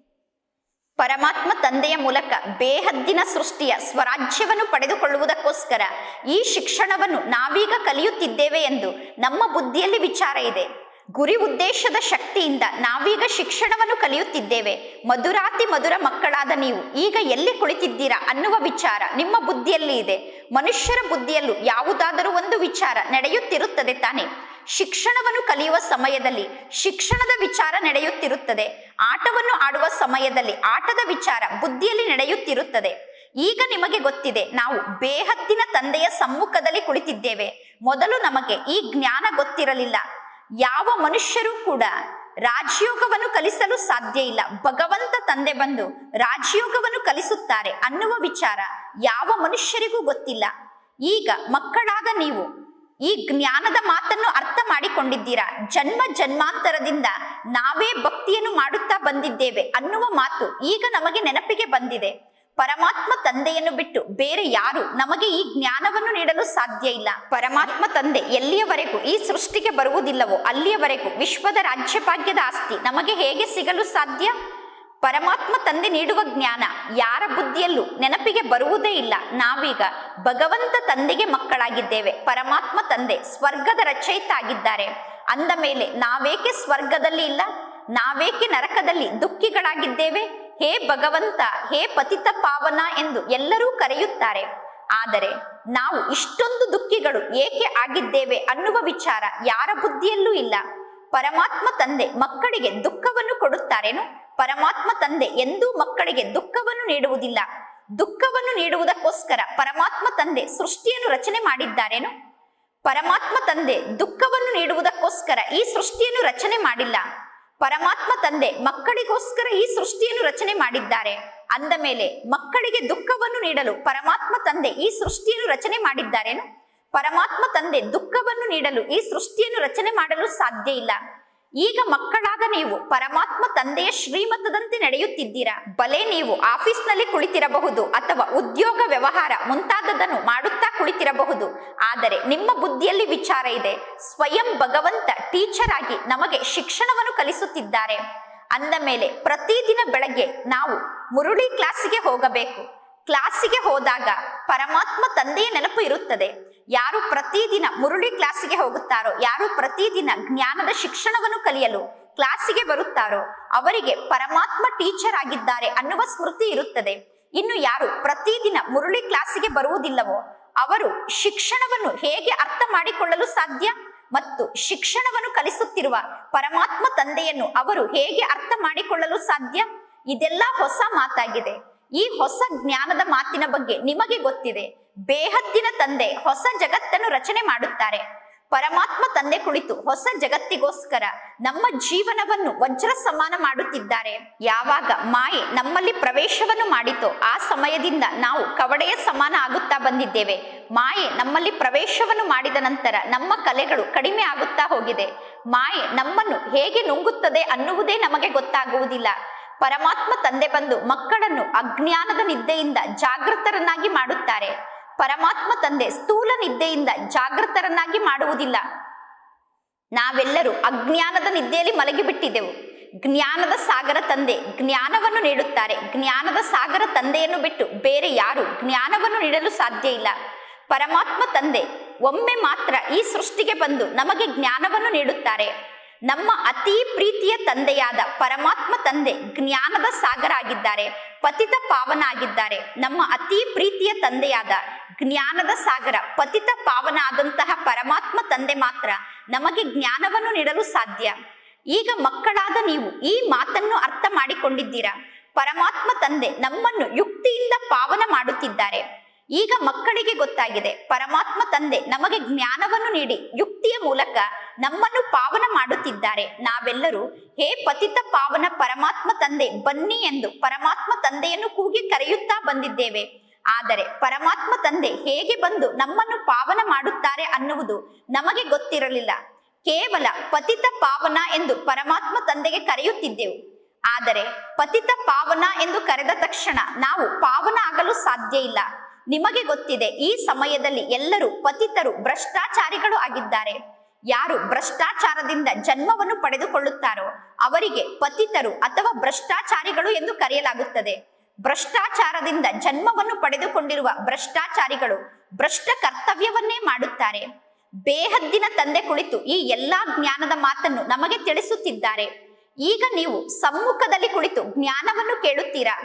Speaker 1: ಪರಮಾತ್ಮ ತಂದೆಯ ಮೂಲಕ ಬೇಹದ್ದಿನ ಸೃಷ್ಟಿಯ ಸ್ವರಾಜ್ಯವನ್ನು ಪಡೆದುಕೊಳ್ಳುವುದಕ್ಕೋಸ್ಕರ ಈ ಶಿಕ್ಷಣವನ್ನು ನಾವೀಗ ಕಲಿಯುತ್ತಿದ್ದೇವೆ ಎಂದು ನಮ್ಮ ಬುದ್ಧಿಯಲ್ಲಿ ವಿಚಾರ ಇದೆ ಗುರಿ ಉದ್ದೇಶದ ಶಕ್ತಿಯಿಂದ ನಾವೀಗ ಶಿಕ್ಷಣವನ್ನು ಕಲಿಯುತ್ತಿದ್ದೇವೆ ಮಧುರಾತಿ ಮಧುರ ಮಕ್ಕಳಾದ ನೀವು ಈಗ ಎಲ್ಲಿ ಕುಳಿತಿದ್ದೀರಾ ಅನ್ನುವ ವಿಚಾರ ನಿಮ್ಮ ಬುದ್ಧಿಯಲ್ಲಿ ಇದೆ ಮನುಷ್ಯರ ಬುದ್ಧಿಯಲ್ಲೂ ಯಾವುದಾದರೂ ಒಂದು ವಿಚಾರ ನಡೆಯುತ್ತಿರುತ್ತದೆ ತಾನೆ ಶಿಕ್ಷಣವನ್ನು ಕಲಿಯುವ ಸಮಯದಲ್ಲಿ ಶಿಕ್ಷಣದ ವಿಚಾರ ನಡೆಯುತ್ತಿರುತ್ತದೆ ಆಟವನ್ನು ಆಡುವ ಸಮಯದಲ್ಲಿ ಆಟದ ವಿಚಾರ ಬುದ್ಧಿಯಲ್ಲಿ ನಡೆಯುತ್ತಿರುತ್ತದೆ ಈಗ ನಿಮಗೆ ಗೊತ್ತಿದೆ ನಾವು ಬೇಹದ್ದಿನ ತಂದೆಯ ಸಮ್ಮುಖದಲ್ಲಿ ಕುಳಿತಿದ್ದೇವೆ ಮೊದಲು ನಮಗೆ ಈ ಜ್ಞಾನ ಗೊತ್ತಿರಲಿಲ್ಲ ಯಾವ ಮನುಷ್ಯರೂ ಕೂಡ ರಾಜಯೋಗವನ್ನು ಕಲಿಸಲು ಸಾಧ್ಯ ಇಲ್ಲ ಭಗವಂತ ತಂದೆ ಬಂದು ರಾಜಯೋಗವನ್ನು ಕಲಿಸುತ್ತಾರೆ ಅನ್ನುವ ವಿಚಾರ ಯಾವ ಮನುಷ್ಯರಿಗೂ ಗೊತ್ತಿಲ್ಲ ಈಗ ಮಕ್ಕಳಾದ ನೀವು ಈ ಜ್ಞಾನದ ಮಾತನ್ನು ಅರ್ಥ ಮಾಡಿಕೊಂಡಿದ್ದೀರಾ ಜನ್ಮ ಜನ್ಮಾಂತರದಿಂದ ನಾವೇ ಭಕ್ತಿಯನ್ನು ಮಾಡುತ್ತಾ ಬಂದಿದ್ದೇವೆ ಅನ್ನುವ ಮಾತು ಈಗ ನಮಗೆ ನೆನಪಿಗೆ ಬಂದಿದೆ ಪರಮಾತ್ಮ ತಂದೆಯನ್ನು ಬಿಟ್ಟು ಬೇರೆ ಯಾರು ನಮಗೆ ಈ ಜ್ಞಾನವನ್ನು ನೀಡಲು ಸಾಧ್ಯ ಇಲ್ಲ ಪರಮಾತ್ಮ ತಂದೆ ಎಲ್ಲಿಯವರೆಗೂ ಈ ಸೃಷ್ಟಿಗೆ ಬರುವುದಿಲ್ಲವೋ ಅಲ್ಲಿಯವರೆಗೂ ವಿಶ್ವದ ರಾಜ್ಯಭಾಗ್ಯದ ಆಸ್ತಿ ನಮಗೆ ಹೇಗೆ ಸಿಗಲು ಸಾಧ್ಯ ಪರಮಾತ್ಮ ತಂದೆ ನೀಡುವ ಜ್ಞಾನ ಯಾರ ಬುದ್ಧಿಯಲ್ಲೂ ನೆನಪಿಗೆ ಬರುವುದೇ ಇಲ್ಲ ನಾವೀಗ ಭಗವಂತ ತಂದೆಗೆ ಮಕ್ಕಳಾಗಿದ್ದೇವೆ ಪರಮಾತ್ಮ ತಂದೆ ಸ್ವರ್ಗದ ರಚಯಿತ ಆಗಿದ್ದಾರೆ ಅಂದ ಮೇಲೆ ನಾವೇಕೆ ಸ್ವರ್ಗದಲ್ಲಿ ಇಲ್ಲ ನಾವೇಕೆ ನರಕದಲ್ಲಿ ದುಃಖಿಗಳಾಗಿದ್ದೇವೆ ಹೇ ಭಗವಂತ ಹೇ ಪತಿತ ಪಾವನ ಎಂದು ಎಲ್ಲರೂ ಕರೆಯುತ್ತಾರೆ ಆದರೆ ನಾವು ಇಷ್ಟೊಂದು ದುಃಖಿಗಳು ಏಕೆ ಆಗಿದ್ದೇವೆ ಅನ್ನುವ ವಿಚಾರ ಯಾರ ಬುದ್ಧಿಯಲ್ಲೂ ಇಲ್ಲ ಪರಮಾತ್ಮ ತಂದೆ ಮಕ್ಕಳಿಗೆ ದುಃಖವನ್ನು ಕೊಡುತ್ತಾರೇನು ಪರಮಾತ್ಮ ತಂದೆ ಎಂದೂ ಮಕ್ಕಳಿಗೆ ದುಃಖವನ್ನು ನೀಡುವುದಿಲ್ಲ ದುಃಖವನ್ನು ನೀಡುವುದಕ್ಕೋಸ್ಕರ ಪರಮಾತ್ಮ ತಂದೆ ಸೃಷ್ಟಿಯನ್ನು ರಚನೆ ಮಾಡಿದ್ದಾರೇನು ಪರಮಾತ್ಮ ತಂದೆ ದುಃಖವನ್ನು ನೀಡುವುದಕ್ಕೋಸ್ಕರ ಈ ಸೃಷ್ಟಿಯನ್ನು ರಚನೆ ಮಾಡಿಲ್ಲ ಪರಮಾತ್ಮ ತಂದೆ ಮಕ್ಕಳಿಗೋಸ್ಕರ ಈ ಸೃಷ್ಟಿಯನ್ನು ರಚನೆ ಮಾಡಿದ್ದಾರೆ ಅಂದ ಮೇಲೆ ಮಕ್ಕಳಿಗೆ ದುಃಖವನ್ನು ನೀಡಲು ಪರಮಾತ್ಮ ತಂದೆ ಈ ಸೃಷ್ಟಿಯನ್ನು ರಚನೆ ಮಾಡಿದ್ದಾರೇನು ಪರಮಾತ್ಮ ತಂದೆ ದುಃಖವನ್ನು ನೀಡಲು ಈ ಸೃಷ್ಟಿಯನ್ನು ರಚನೆ ಮಾಡಲು ಸಾಧ್ಯ ಇಲ್ಲ ಈಗ ಮಕ್ಕಳಾದ ನೀವು ಪರಮಾತ್ಮ ತಂದೆಯ ಶ್ರೀಮತದಂತೆ ನಡೆಯುತ್ತಿದ್ದೀರಾ ಬಲೆ ನೀವು ಆಫೀಸ್ನಲ್ಲಿ ಕುಳಿತಿರಬಹುದು ಅಥವಾ ಉದ್ಯೋಗ ವ್ಯವಹಾರ ಮುಂತಾದದನ್ನು ಮಾಡುತ್ತಾ ಕುಳಿತಿರಬಹುದು ಆದರೆ ನಿಮ್ಮ ಬುದ್ಧಿಯಲ್ಲಿ ವಿಚಾರ ಇದೆ ಸ್ವಯಂ ಭಗವಂತ ಟೀಚರ್ ಆಗಿ ನಮಗೆ ಶಿಕ್ಷಣವನ್ನು ಕಲಿಸುತ್ತಿದ್ದಾರೆ ಅಂದ ಮೇಲೆ ಪ್ರತಿದಿನ ಬೆಳಗ್ಗೆ ನಾವು ಮುರುಳಿ ಕ್ಲಾಸಿಗೆ ಹೋಗಬೇಕು ಕ್ಲಾಸಿಗೆ ಹೋದಾಗ ಪರಮಾತ್ಮ ತಂದೆಯ ನೆನಪು ಇರುತ್ತದೆ ಯಾರು ಪ್ರತಿದಿನ ಮುರುಳಿ ಕ್ಲಾಸಿಗೆ ಹೋಗುತ್ತಾರೋ ಯಾರು ಪ್ರತಿದಿನ ಜ್ಞಾನದ ಶಿಕ್ಷಣವನ್ನು ಕಲಿಯಲು ಕ್ಲಾಸಿಗೆ ಬರುತ್ತಾರೋ ಅವರಿಗೆ ಪರಮಾತ್ಮ ಟೀಚರ್ ಆಗಿದ್ದಾರೆ ಅನ್ನುವ ಸ್ಮೃತಿ ಇರುತ್ತದೆ ಇನ್ನು ಯಾರು ಪ್ರತಿದಿನ ಮುರುಳಿ ಕ್ಲಾಸಿಗೆ ಬರುವುದಿಲ್ಲವೋ ಅವರು ಶಿಕ್ಷಣವನ್ನು ಹೇಗೆ ಅರ್ಥ ಮಾಡಿಕೊಳ್ಳಲು ಸಾಧ್ಯ ಮತ್ತು ಶಿಕ್ಷಣವನ್ನು ಕಲಿಸುತ್ತಿರುವ ಪರಮಾತ್ಮ ತಂದೆಯನ್ನು ಅವರು ಹೇಗೆ ಅರ್ಥ ಮಾಡಿಕೊಳ್ಳಲು ಸಾಧ್ಯ ಇದೆಲ್ಲ ಹೊಸ ಮಾತಾಗಿದೆ ಈ ಹೊಸ ಜ್ಞಾನದ ಮಾತಿನ ಬಗ್ಗೆ ನಿಮಗೆ ಗೊತ್ತಿದೆ ಬೇಹದ್ದಿನ ತಂದೆ ಹೊಸ ಜಗತ್ತನ್ನು ರಚನೆ ಮಾಡುತ್ತಾರೆ ಪರಮಾತ್ಮ ತಂದೆ ಕುಳಿತು ಹೊಸ ಜಗತ್ತಿಗೋಸ್ಕರ ನಮ್ಮ ಜೀವನವನ್ನು ವಜ್ರ ಸಮಾನ ಮಾಡುತ್ತಿದ್ದಾರೆ ಯಾವಾಗ ಮಾಯೆ ನಮ್ಮಲ್ಲಿ ಪ್ರವೇಶವನ್ನು ಮಾಡಿತೋ ಆ ಸಮಯದಿಂದ ನಾವು ಕವಡೆಯ ಸಮಾನ ಆಗುತ್ತಾ ಬಂದಿದ್ದೇವೆ ಮಾಯೆ ನಮ್ಮಲ್ಲಿ ಪ್ರವೇಶವನ್ನು ಮಾಡಿದ ನಂತರ ನಮ್ಮ ಕಲೆಗಳು ಕಡಿಮೆ ಆಗುತ್ತಾ ಹೋಗಿದೆ ಮಾಯೆ ನಮ್ಮನ್ನು ಹೇಗೆ ನುಂಗುತ್ತದೆ ಅನ್ನುವುದೇ ನಮಗೆ ಗೊತ್ತಾಗುವುದಿಲ್ಲ ಪರಮಾತ್ಮ ತಂದೆ ಬಂದು ಮಕ್ಕಳನ್ನು ಅಜ್ಞಾನದ ನಿದ್ದೆಯಿಂದ ಜಾಗೃತರನ್ನಾಗಿ ಮಾಡುತ್ತಾರೆ ಪರಮಾತ್ಮ ತಂದೆ ಸ್ಥೂಲ ನಿದ್ದೆಯಿಂದ ಜಾಗೃತರನ್ನಾಗಿ ಮಾಡುವುದಿಲ್ಲ ನಾವೆಲ್ಲರೂ ಅಜ್ಞಾನದ ನಿದ್ದೆಯಲ್ಲಿ ಮಲಗಿಬಿಟ್ಟಿದ್ದೆವು ಜ್ಞಾನದ ಸಾಗರ ತಂದೆ ಜ್ಞಾನವನ್ನು ನೀಡುತ್ತಾರೆ ಜ್ಞಾನದ ಸಾಗರ ತಂದೆಯನ್ನು ಬಿಟ್ಟು ಬೇರೆ ಯಾರು ಜ್ಞಾನವನ್ನು ನೀಡಲು ಸಾಧ್ಯ ಇಲ್ಲ ಪರಮಾತ್ಮ ತಂದೆ ಒಮ್ಮೆ ಮಾತ್ರ ಈ ಸೃಷ್ಟಿಗೆ ಬಂದು ನಮಗೆ ಜ್ಞಾನವನ್ನು ನೀಡುತ್ತಾರೆ ನಮ್ಮ ಅತಿ ಪ್ರೀತಿಯ ತಂದೆಯಾದ ಪರಮಾತ್ಮ ತಂದೆ ಜ್ಞಾನದ ಸಾಗರ ಆಗಿದ್ದಾರೆ ಪತಿತ ಪಾವನ ಆಗಿದ್ದಾರೆ ನಮ್ಮ ಅತಿ ಪ್ರೀತಿಯ ತಂದೆಯಾದ ಜ್ಞಾನದ ಸಾಗರ ಪತಿತ ಪಾವನ ಆದಂತಹ ಪರಮಾತ್ಮ ತಂದೆ ಮಾತ್ರ ನಮಗೆ ಜ್ಞಾನವನ್ನು ನೀಡಲು ಸಾಧ್ಯ ಈಗ ಮಕ್ಕಳಾದ ನೀವು ಈ ಮಾತನ್ನು ಅರ್ಥ ಮಾಡಿಕೊಂಡಿದ್ದೀರಾ ಪರಮಾತ್ಮ ತಂದೆ ನಮ್ಮನ್ನು ಯುಕ್ತಿಯಿಂದ ಪಾವನ ಮಾಡುತ್ತಿದ್ದಾರೆ ಈಗ ಮಕ್ಕಳಿಗೆ ಗೊತ್ತಾಗಿದೆ ಪರಮಾತ್ಮ ತಂದೆ ನಮಗೆ ಜ್ಞಾನವನ್ನು ನೀಡಿ ಯುಕ್ತಿಯ ಮೂಲಕ ನಮ್ಮನ್ನು ಪಾವನ ಮಾಡುತ್ತಿದ್ದಾರೆ ನಾವೆಲ್ಲರೂ ಹೇ ಪತಿತ ಪಾವನ ಪರಮಾತ್ಮ ತಂದೆ ಬನ್ನಿ ಎಂದು ಪರಮಾತ್ಮ ತಂದೆಯನ್ನು ಕೂಗಿ ಕರೆಯುತ್ತಾ ಬಂದಿದ್ದೇವೆ ಆದರೆ ಪರಮಾತ್ಮ ತಂದೆ ಹೇಗೆ ಬಂದು ನಮ್ಮನ್ನು ಪಾವನ ಮಾಡುತ್ತಾರೆ ಅನ್ನುವುದು ನಮಗೆ ಗೊತ್ತಿರಲಿಲ್ಲ ಕೇವಲ ಪತಿತ ಪಾವನ ಎಂದು ಪರಮಾತ್ಮ ತಂದೆಗೆ ಕರೆಯುತ್ತಿದ್ದೆವು ಆದರೆ ಪತಿತ ಪಾವನ ಎಂದು ಕರೆದ ತಕ್ಷಣ ನಾವು ಪಾವನ ಆಗಲು ಸಾಧ್ಯ ಇಲ್ಲ ನಿಮಗೆ ಗೊತ್ತಿದೆ ಈ ಸಮಯದಲ್ಲಿ ಎಲ್ಲರೂ ಪತಿತರು ಭ್ರಷ್ಟಾಚಾರಿಗಳು ಆಗಿದ್ದಾರೆ ಯಾರು ಭ್ರಷ್ಟಾಚಾರದಿಂದ ಜನ್ಮವನ್ನು ಪಡೆದುಕೊಳ್ಳುತ್ತಾರೋ ಅವರಿಗೆ ಪತಿತರು ಅಥವಾ ಭ್ರಷ್ಟಾಚಾರಿಗಳು ಎಂದು ಕರೆಯಲಾಗುತ್ತದೆ ಭ್ರಷ್ಟಾಚಾರದಿಂದ ಜನ್ಮವನ್ನು ಪಡೆದುಕೊಂಡಿರುವ ಭ್ರಷ್ಟಾಚಾರಿಗಳು ಭ್ರಷ್ಟ ಕರ್ತವ್ಯವನ್ನೇ ಮಾಡುತ್ತಾರೆ ಬೇಹದ್ದಿನ ತಂದೆ ಕುಳಿತು ಈ ಎಲ್ಲಾ ಜ್ಞಾನದ ಮಾತನ್ನು ನಮಗೆ ತಿಳಿಸುತ್ತಿದ್ದಾರೆ ಈಗ ನೀವು ಸಮ್ಮುಖದಲ್ಲಿ ಕುಳಿತು ಜ್ಞಾನವನ್ನು ಕೇಳುತ್ತೀರಾ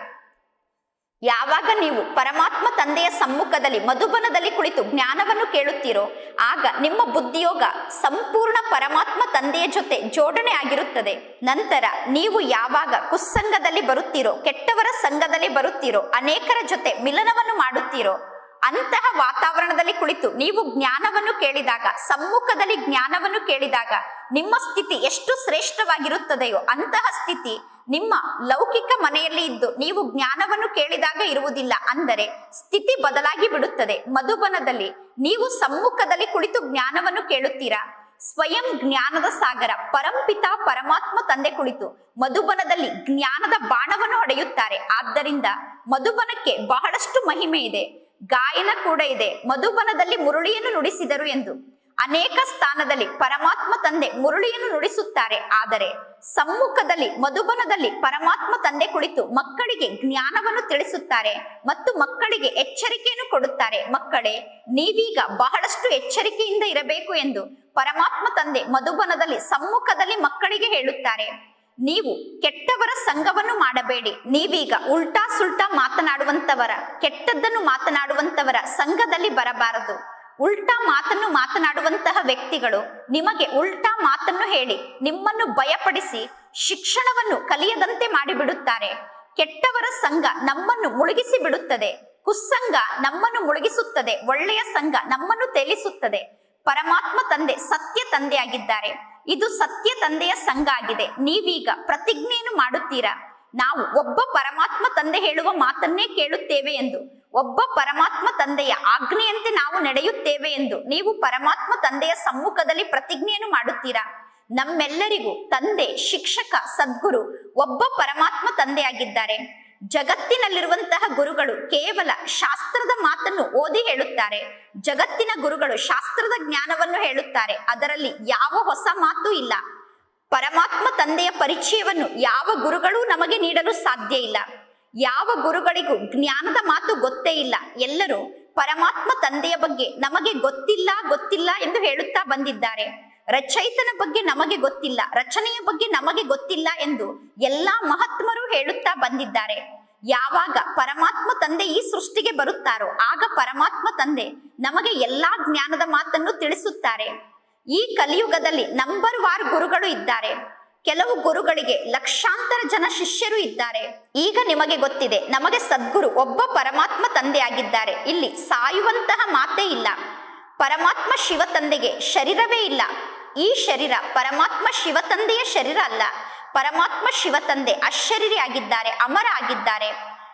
Speaker 1: ಯಾವಾಗ ನೀವು ಪರಮಾತ್ಮ ತಂದೆಯ ಸಮ್ಮುಖದಲ್ಲಿ ಮಧುಬನದಲ್ಲಿ ಕುಳಿತು ಜ್ಞಾನವನ್ನು ಕೇಳುತ್ತೀರೋ ಆಗ ನಿಮ್ಮ ಬುದ್ಧಿಯೋಗ ಸಂಪೂರ್ಣ ಪರಮಾತ್ಮ ತಂದೆಯ ಜೊತೆ ಜೋಡಣೆ ಆಗಿರುತ್ತದೆ ನಂತರ ನೀವು ಯಾವಾಗ ಕುಸ್ಸಂಗದಲ್ಲಿ ಬರುತ್ತೀರೋ ಕೆಟ್ಟವರ ಸಂಘದಲ್ಲಿ ಬರುತ್ತೀರೋ ಅನೇಕರ ಜೊತೆ ಮಿಲನವನ್ನು ಮಾಡುತ್ತೀರೋ ಅಂತಹ ವಾತಾವರಣದಲ್ಲಿ ಕುಳಿತು ನೀವು ಜ್ಞಾನವನ್ನು ಕೇಳಿದಾಗ ಸಮ್ಮುಖದಲ್ಲಿ ಜ್ಞಾನವನ್ನು ಕೇಳಿದಾಗ ನಿಮ್ಮ ಸ್ಥಿತಿ ಎಷ್ಟು ಶ್ರೇಷ್ಠವಾಗಿರುತ್ತದೆಯೋ ಅಂತಹ ಸ್ಥಿತಿ ನಿಮ್ಮ ಲೌಕಿಕ ಮನೆಯಲ್ಲಿ ಇದ್ದು ನೀವು ಜ್ಞಾನವನ್ನು ಕೇಳಿದಾಗ ಇರುವುದಿಲ್ಲ ಅಂದರೆ ಸ್ಥಿತಿ ಬದಲಾಗಿ ಬಿಡುತ್ತದೆ ಮಧುಬನದಲ್ಲಿ ನೀವು ಸಮ್ಮುಖದಲ್ಲಿ ಕುಳಿತು ಜ್ಞಾನವನ್ನು ಕೇಳುತ್ತೀರಾ ಸ್ವಯಂ ಜ್ಞಾನದ ಸಾಗರ ಪರಂಪಿತ ಪರಮಾತ್ಮ ತಂದೆ ಕುಳಿತು ಮಧುಬನದಲ್ಲಿ ಜ್ಞಾನದ ಬಾಣವನ್ನು ಹೊಡೆಯುತ್ತಾರೆ ಆದ್ದರಿಂದ ಮಧುಬನಕ್ಕೆ ಬಹಳಷ್ಟು ಮಹಿಮೆ ಇದೆ ಗಾಯನ ಕೂಡ ಇದೆ ಮಧುಬನದಲ್ಲಿ ಮುರುಳಿಯನ್ನು ನುಡಿಸಿದರು ಎಂದು ಅನೇಕ ಸ್ಥಾನದಲ್ಲಿ ಪರಮಾತ್ಮ ತಂದೆ ಮುರುಳಿಯನ್ನು ನುಡಿಸುತ್ತಾರೆ ಆದರೆ ಸಮ್ಮುಖದಲ್ಲಿ ಮಧುಬನದಲ್ಲಿ ಪರಮಾತ್ಮ ತಂದೆ ಕುಳಿತು ಮಕ್ಕಳಿಗೆ ಜ್ಞಾನವನ್ನು ತಿಳಿಸುತ್ತಾರೆ ಮತ್ತು ಮಕ್ಕಳಿಗೆ ಎಚ್ಚರಿಕೆಯನ್ನು ಕೊಡುತ್ತಾರೆ ಮಕ್ಕಳೇ ನೀವೀಗ ಬಹಳಷ್ಟು ಎಚ್ಚರಿಕೆಯಿಂದ ಇರಬೇಕು ಎಂದು ಪರಮಾತ್ಮ ತಂದೆ ಮಧುಬನದಲ್ಲಿ ಸಮ್ಮುಖದಲ್ಲಿ ಮಕ್ಕಳಿಗೆ ಹೇಳುತ್ತಾರೆ ನೀವು ಕೆಟ್ಟವರ ಸಂಘವನ್ನು ಮಾಡಬೇಡಿ ನೀವೀಗ ಉಲ್ಟಾ ಸುಲ್ಟಾ ಮಾತನಾಡುವಂತವರ ಕೆಟ್ಟದ್ದನ್ನು ಮಾತನಾಡುವಂತವರ ಸಂಘದಲ್ಲಿ ಬರಬಾರದು ಉಲ್ಟಾ ಮಾತನ್ನು ಮಾತನಾಡುವಂತಹ ವ್ಯಕ್ತಿಗಳು ನಿಮಗೆ ಉಲ್ಟಾ ಮಾತನ್ನು ಹೇಳಿ ನಿಮ್ಮನ್ನು ಭಯಪಡಿಸಿ ಶಿಕ್ಷಣವನ್ನು ಕಲಿಯದಂತೆ ಮಾಡಿಬಿಡುತ್ತಾರೆ ಕೆಟ್ಟವರ ಸಂಘ ನಮ್ಮನ್ನು ಮುಳುಗಿಸಿ ಬಿಡುತ್ತದೆ ಕುಸ್ಸಂಗ ನಮ್ಮನ್ನು ಮುಳುಗಿಸುತ್ತದೆ ಒಳ್ಳೆಯ ಸಂಘ ನಮ್ಮನ್ನು ತೇಲಿಸುತ್ತದೆ ಪರಮಾತ್ಮ ತಂದೆ ಸತ್ಯ ತಂದೆಯಾಗಿದ್ದಾರೆ ಇದು ಸತ್ಯ ತಂದೆಯ ಸಂಘ ಆಗಿದೆ ನೀವೀಗ ಪ್ರತಿಜ್ಞೆಯನ್ನು ಮಾಡುತ್ತೀರಾ ನಾವು ಒಬ್ಬ ಪರಮಾತ್ಮ ತಂದೆ ಹೇಳುವ ಮಾತನ್ನೇ ಕೇಳುತ್ತೇವೆ ಎಂದು ಒಬ್ಬ ಪರಮಾತ್ಮ ತಂದೆಯ ಆಜ್ಞೆಯಂತೆ ನಾವು ನಡೆಯುತ್ತೇವೆ ಎಂದು ನೀವು ಪರಮಾತ್ಮ ತಂದೆಯ ಸಮ್ಮುಖದಲ್ಲಿ ಪ್ರತಿಜ್ಞೆಯನ್ನು ಮಾಡುತ್ತೀರಾ ನಮ್ಮೆಲ್ಲರಿಗೂ ತಂದೆ ಶಿಕ್ಷಕ ಸದ್ಗುರು ಒಬ್ಬ ಪರಮಾತ್ಮ ತಂದೆಯಾಗಿದ್ದಾರೆ ಜಗತ್ತಿನಲ್ಲಿರುವಂತಹ ಗುರುಗಳು ಕೇವಲ ಶಾಸ್ತ್ರದ ಮಾತನ್ನು ಓದಿ ಹೇಳುತ್ತಾರೆ ಜಗತ್ತಿನ ಗುರುಗಳು ಶಾಸ್ತ್ರದ ಜ್ಞಾನವನ್ನು ಹೇಳುತ್ತಾರೆ ಅದರಲ್ಲಿ ಯಾವ ಹೊಸ ಮಾತು ಇಲ್ಲ ಪರಮಾತ್ಮ ತಂದೆಯ ಪರಿಚಯವನ್ನು ಯಾವ ಗುರುಗಳೂ ನಮಗೆ ನೀಡಲು ಸಾಧ್ಯ ಇಲ್ಲ ಯಾವ ಗುರುಗಳಿಗೂ ಜ್ಞಾನದ ಮಾತು ಗೊತ್ತೇ ಇಲ್ಲ ಎಲ್ಲರೂ ಪರಮಾತ್ಮ ತಂದೆಯ ಬಗ್ಗೆ ನಮಗೆ ಗೊತ್ತಿಲ್ಲ ಗೊತ್ತಿಲ್ಲ ಎಂದು ಹೇಳುತ್ತಾ ಬಂದಿದ್ದಾರೆ ರಚಯಿತನ ಬಗ್ಗೆ ನಮಗೆ ಗೊತ್ತಿಲ್ಲ ರಚನೆಯ ಬಗ್ಗೆ ನಮಗೆ ಗೊತ್ತಿಲ್ಲ ಎಂದು ಎಲ್ಲಾ ಮಹಾತ್ಮರು ಹೇಳುತ್ತಾ ಬಂದಿದ್ದಾರೆ ಯಾವಾಗ ಪರಮಾತ್ಮ ತಂದೆ ಈ ಸೃಷ್ಟಿಗೆ ಬರುತ್ತಾರೋ ಆಗ ಪರಮಾತ್ಮ ತಂದೆ ನಮಗೆ ಎಲ್ಲಾ ಜ್ಞಾನದ ಮಾತನ್ನು ತಿಳಿಸುತ್ತಾರೆ ಈ ಕಲಿಯುಗದಲ್ಲಿ ನಂಬರ್ ವಾರ್ ಗುರುಗಳು ಇದ್ದಾರೆ ಕೆಲವು ಗುರುಗಳಿಗೆ ಲಕ್ಷಾಂತರ ಜನ ಶಿಷ್ಯರು ಇದ್ದಾರೆ ಈಗ ನಿಮಗೆ ಗೊತ್ತಿದೆ ನಮಗೆ ಸದ್ಗುರು ಒಬ್ಬ ಪರಮಾತ್ಮ ತಂದೆ ಆಗಿದ್ದಾರೆ ಇಲ್ಲಿ ಸಾಯುವಂತಹ ಮಾತೇ ಇಲ್ಲ ಪರಮಾತ್ಮ ಶಿವ ತಂದೆಗೆ ಶರೀರವೇ ಇಲ್ಲ ಈ ಶರೀರ ಪರಮಾತ್ಮ ಶಿವ ತಂದೆಯ ಶರೀರ ಅಲ್ಲ ಪರಮಾತ್ಮ ಶಿವ ತಂದೆ ಅಶರೀರಿ ಆಗಿದ್ದಾರೆ ಅಮರ ಆಗಿದ್ದಾರೆ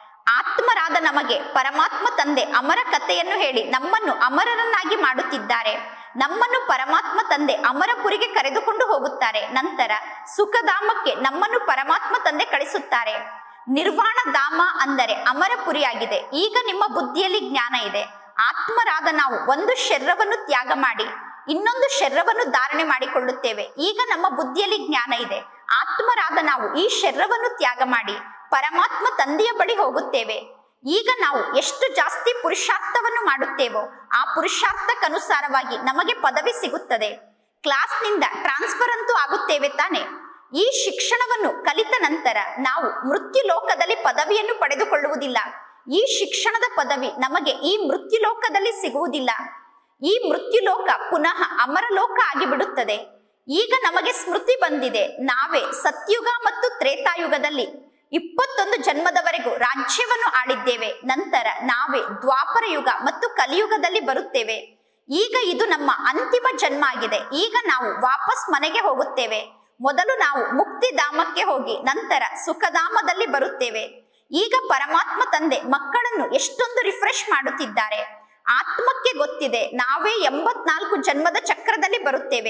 Speaker 1: ಆತ್ಮರಾದ ನಮಗೆ ಪರಮಾತ್ಮ ತಂದೆ ಅಮರ ಕಥೆಯನ್ನು ಹೇಳಿ ನಮ್ಮನ್ನು ಅಮರರನ್ನಾಗಿ ಮಾಡುತ್ತಿದ್ದಾರೆ ನಮ್ಮನ್ನು ಪರಮಾತ್ಮ ತಂದೆ ಅಮರಪುರಿಗೆ ಕರೆದುಕೊಂಡು ಹೋಗುತ್ತಾರೆ ನಂತರ ಸುಖಧಾಮಕ್ಕೆ ನಮ್ಮನ್ನು ಪರಮಾತ್ಮ ತಂದೆ ಕಳಿಸುತ್ತಾರೆ ನಿರ್ವಾಣ ಧಾಮ ಅಂದರೆ ಅಮರಪುರಿಯಾಗಿದೆ ಈಗ ನಿಮ್ಮ ಬುದ್ಧಿಯಲ್ಲಿ ಜ್ಞಾನ ಇದೆ ಆತ್ಮರಾದ ನಾವು ಒಂದು ಶರೀರವನ್ನು ತ್ಯಾಗ ಮಾಡಿ ಇನ್ನೊಂದು ಶರೀರವನ್ನು ಧಾರಣೆ ಮಾಡಿಕೊಳ್ಳುತ್ತೇವೆ ಈಗ ನಮ್ಮ ಬುದ್ಧಿಯಲ್ಲಿ ಜ್ಞಾನ ಇದೆ ಆತ್ಮರಾದ ನಾವು ಈ ಶರೀರವನ್ನು ತ್ಯಾಗ ಮಾಡಿ ಪರಮಾತ್ಮ ತಂದೆಯ ಬಳಿ ಹೋಗುತ್ತೇವೆ ಈಗ ನಾವು ಎಷ್ಟು ಜಾಸ್ತಿ ಪುರುಷಾರ್ಥವನ್ನು ಮಾಡುತ್ತೇವೋ ಆ ಪುರುಷಾರ್ಥಕ್ಕನುಸಾರವಾಗಿ ನಮಗೆ ಪದವಿ ಸಿಗುತ್ತದೆ ಕ್ಲಾಸ್ನಿಂದ ಟ್ರಾನ್ಸ್ಫರ್ ಅಂತೂ ಆಗುತ್ತೇವೆ ತಾನೆ ಈ ಶಿಕ್ಷಣವನ್ನು ಕಲಿತ ನಂತರ ನಾವು ಮೃತ್ಯು ಲೋಕದಲ್ಲಿ ಪದವಿಯನ್ನು ಪಡೆದುಕೊಳ್ಳುವುದಿಲ್ಲ ಈ ಶಿಕ್ಷಣದ ಪದವಿ ನಮಗೆ ಈ ಮೃತ್ಯು ಲೋಕದಲ್ಲಿ ಸಿಗುವುದಿಲ್ಲ ಈ ಮೃತ್ಯು ಲೋಕ ಪುನಃ ಅಮರಲೋಕ ಆಗಿಬಿಡುತ್ತದೆ ಈಗ ನಮಗೆ ಸ್ಮೃತಿ ಬಂದಿದೆ ನಾವೇ ಸತ್ಯುಗ ಮತ್ತು ತ್ರೇತಾಯುಗದಲ್ಲಿ ಇಪ್ಪತ್ತೊಂದು ಜನ್ಮದವರೆಗೂ ರಾಜ್ಯವನ್ನು ಆಳಿದ್ದೇವೆ ನಂತರ ನಾವೇ ದ್ವಾಪರ ಯುಗ ಮತ್ತು ಕಲಿಯುಗದಲ್ಲಿ ಬರುತ್ತೇವೆ ಈಗ ಇದು ನಮ್ಮ ಅಂತಿಮ ಜನ್ಮ ಆಗಿದೆ ಈಗ ನಾವು ವಾಪಸ್ ಮನೆಗೆ ಹೋಗುತ್ತೇವೆ ಮೊದಲು ನಾವು ಮುಕ್ತಿಧಾಮಕ್ಕೆ ಹೋಗಿ ನಂತರ ಸುಖಧಾಮದಲ್ಲಿ ಬರುತ್ತೇವೆ ಈಗ ಪರಮಾತ್ಮ ತಂದೆ ಮಕ್ಕಳನ್ನು ಎಷ್ಟೊಂದು ರಿಫ್ರೆಶ್ ಮಾಡುತ್ತಿದ್ದಾರೆ ಆತ್ಮಕ್ಕೆ ಗೊತ್ತಿದೆ ನಾವೇ ಎಂಬತ್ನಾಲ್ಕು ಜನ್ಮದ ಚಕ್ರದಲ್ಲಿ ಬರುತ್ತೇವೆ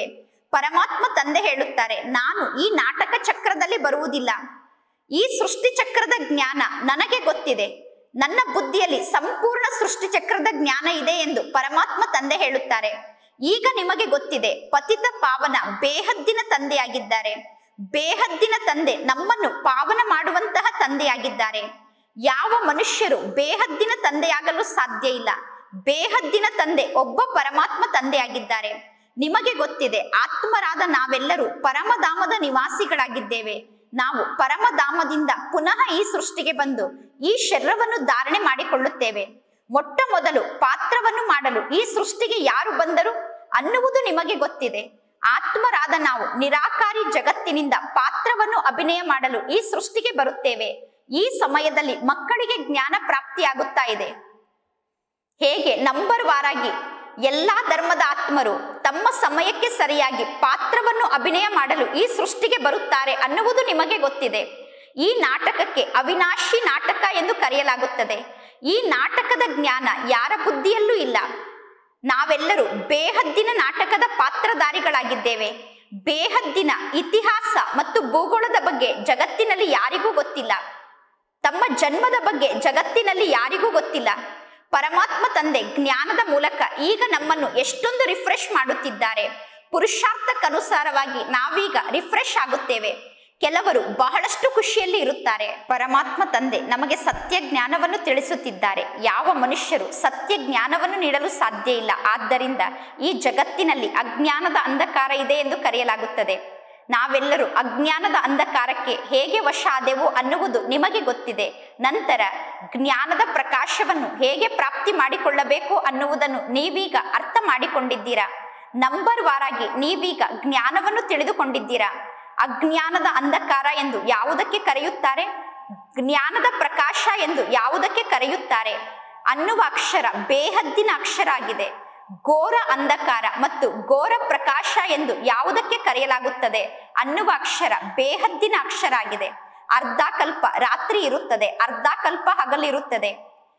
Speaker 1: ಪರಮಾತ್ಮ ತಂದೆ ಹೇಳುತ್ತಾರೆ ನಾನು ಈ ನಾಟಕ ಚಕ್ರದಲ್ಲಿ ಬರುವುದಿಲ್ಲ ಈ ಸೃಷ್ಟಿ ಚಕ್ರದ ಜ್ಞಾನ ನನಗೆ ಗೊತ್ತಿದೆ ನನ್ನ ಬುದ್ಧಿಯಲ್ಲಿ ಸಂಪೂರ್ಣ ಸೃಷ್ಟಿ ಚಕ್ರದ ಜ್ಞಾನ ಇದೆ ಎಂದು ಪರಮಾತ್ಮ ತಂದೆ ಹೇಳುತ್ತಾರೆ ಈಗ ನಿಮಗೆ ಗೊತ್ತಿದೆ ಪತಿತ ಪಾವನ ಬೇಹದ್ದಿನ ತಂದೆಯಾಗಿದ್ದಾರೆ ಬೇಹದ್ದಿನ ತಂದೆ ನಮ್ಮನ್ನು ಪಾವನ ಮಾಡುವಂತಹ ತಂದೆಯಾಗಿದ್ದಾರೆ ಯಾವ ಮನುಷ್ಯರು ಬೇಹದ್ದಿನ ತಂದೆಯಾಗಲು ಸಾಧ್ಯ ಇಲ್ಲ ಬೇಹದ್ದಿನ ತಂದೆ ಒಬ್ಬ ಪರಮಾತ್ಮ ತಂದೆಯಾಗಿದ್ದಾರೆ ನಿಮಗೆ ಗೊತ್ತಿದೆ ಆತ್ಮರಾದ ನಾವೆಲ್ಲರೂ ಪರಮಧಾಮದ ನಿವಾಸಿಗಳಾಗಿದ್ದೇವೆ ನಾವು ಪರಮಧಾಮದಿಂದ ಪುನಃ ಈ ಸೃಷ್ಟಿಗೆ ಬಂದು ಈ ಶರೀರವನ್ನು ಧಾರಣೆ ಮಾಡಿಕೊಳ್ಳುತ್ತೇವೆ ಮೊಟ್ಟ ಮೊದಲು ಪಾತ್ರವನ್ನು ಮಾಡಲು ಈ ಸೃಷ್ಟಿಗೆ ಯಾರು ಬಂದರು ಅನ್ನುವುದು ನಿಮಗೆ ಗೊತ್ತಿದೆ ಆತ್ಮರಾದ ನಾವು ನಿರಾಕಾರಿ ಜಗತ್ತಿನಿಂದ ಪಾತ್ರವನ್ನು ಅಭಿನಯ ಮಾಡಲು ಈ ಸೃಷ್ಟಿಗೆ ಬರುತ್ತೇವೆ ಈ ಸಮಯದಲ್ಲಿ ಮಕ್ಕಳಿಗೆ ಜ್ಞಾನ ಪ್ರಾಪ್ತಿಯಾಗುತ್ತಾ ಇದೆ ಹೇಗೆ ನಂಬರ್ ವಾರಾಗಿ ಎಲ್ಲಾ ಧರ್ಮದ ಆತ್ಮರು ತಮ್ಮ ಸಮಯಕ್ಕೆ ಸರಿಯಾಗಿ ಪಾತ್ರವನ್ನು ಅಭಿನಯ ಮಾಡಲು ಈ ಸೃಷ್ಟಿಗೆ ಬರುತ್ತಾರೆ ಅನ್ನುವುದು ನಿಮಗೆ ಗೊತ್ತಿದೆ ಈ ನಾಟಕಕ್ಕೆ ಅವಿನಾಶಿ ನಾಟಕ ಎಂದು ಕರೆಯಲಾಗುತ್ತದೆ ಈ ನಾಟಕದ ಜ್ಞಾನ ಯಾರ ಬುದ್ಧಿಯಲ್ಲೂ ಇಲ್ಲ ನಾವೆಲ್ಲರೂ ಬೇಹದ್ದಿನ ನಾಟಕದ ಪಾತ್ರಧಾರಿಗಳಾಗಿದ್ದೇವೆ ಬೇಹದ್ದಿನ ಇತಿಹಾಸ ಮತ್ತು ಭೂಗೋಳದ ಬಗ್ಗೆ ಜಗತ್ತಿನಲ್ಲಿ ಯಾರಿಗೂ ಗೊತ್ತಿಲ್ಲ ತಮ್ಮ ಜನ್ಮದ ಬಗ್ಗೆ ಜಗತ್ತಿನಲ್ಲಿ ಯಾರಿಗೂ ಗೊತ್ತಿಲ್ಲ ಪರಮಾತ್ಮ ತಂದೆ ಜ್ಞಾನದ ಮೂಲಕ ಈಗ ನಮ್ಮನ್ನು ಎಷ್ಟೊಂದು ರಿಫ್ರೆಶ್ ಮಾಡುತ್ತಿದ್ದಾರೆ ಪುರುಷಾರ್ಥಕ್ಕನುಸಾರವಾಗಿ ನಾವೀಗ ರಿಫ್ರೆಶ್ ಆಗುತ್ತೇವೆ ಕೆಲವರು ಬಹಳಷ್ಟು ಖುಷಿಯಲ್ಲಿ ಇರುತ್ತಾರೆ ಪರಮಾತ್ಮ ತಂದೆ ನಮಗೆ ಸತ್ಯ ಜ್ಞಾನವನ್ನು ತಿಳಿಸುತ್ತಿದ್ದಾರೆ ಯಾವ ಮನುಷ್ಯರು ಸತ್ಯ ಜ್ಞಾನವನ್ನು ನೀಡಲು ಸಾಧ್ಯ ಇಲ್ಲ ಆದ್ದರಿಂದ ಈ ಜಗತ್ತಿನಲ್ಲಿ ಅಜ್ಞಾನದ ಅಂಧಕಾರ ಇದೆ ಎಂದು ಕರೆಯಲಾಗುತ್ತದೆ ನಾವೆಲ್ಲರೂ ಅಜ್ಞಾನದ ಅಂಧಕಾರಕ್ಕೆ ಹೇಗೆ ವಶ ಆದೆವು ಅನ್ನುವುದು ನಿಮಗೆ ಗೊತ್ತಿದೆ ನಂತರ ಜ್ಞಾನದ ಪ್ರಕಾಶವನ್ನು ಹೇಗೆ ಪ್ರಾಪ್ತಿ ಮಾಡಿಕೊಳ್ಳಬೇಕು ಅನ್ನುವುದನ್ನು ನೀವೀಗ ಅರ್ಥ ಮಾಡಿಕೊಂಡಿದ್ದೀರಾ ನಂಬರ್ ವಾರಾಗಿ ನೀವೀಗ ಜ್ಞಾನವನ್ನು ತಿಳಿದುಕೊಂಡಿದ್ದೀರಾ ಅಜ್ಞಾನದ ಅಂಧಕಾರ ಎಂದು ಯಾವುದಕ್ಕೆ ಕರೆಯುತ್ತಾರೆ ಜ್ಞಾನದ ಪ್ರಕಾಶ ಎಂದು ಯಾವುದಕ್ಕೆ ಕರೆಯುತ್ತಾರೆ ಅನ್ನುವ ಅಕ್ಷರ ಬೇಹದ್ದಿನ ಅಕ್ಷರ ಆಗಿದೆ ಘೋರ ಅಂಧಕಾರ ಮತ್ತು ಘೋರ ಪ್ರಕಾಶ ಎಂದು ಯಾವುದಕ್ಕೆ ಕರೆಯಲಾಗುತ್ತದೆ ಅನ್ನುವ ಅಕ್ಷರ ಬೇಹದ್ದಿನ ಅಕ್ಷರ ಆಗಿದೆ ಅರ್ಧ ಕಲ್ಪ ರಾತ್ರಿ ಇರುತ್ತದೆ ಅರ್ಧ ಕಲ್ಪ ಹಗಲಿರುತ್ತದೆ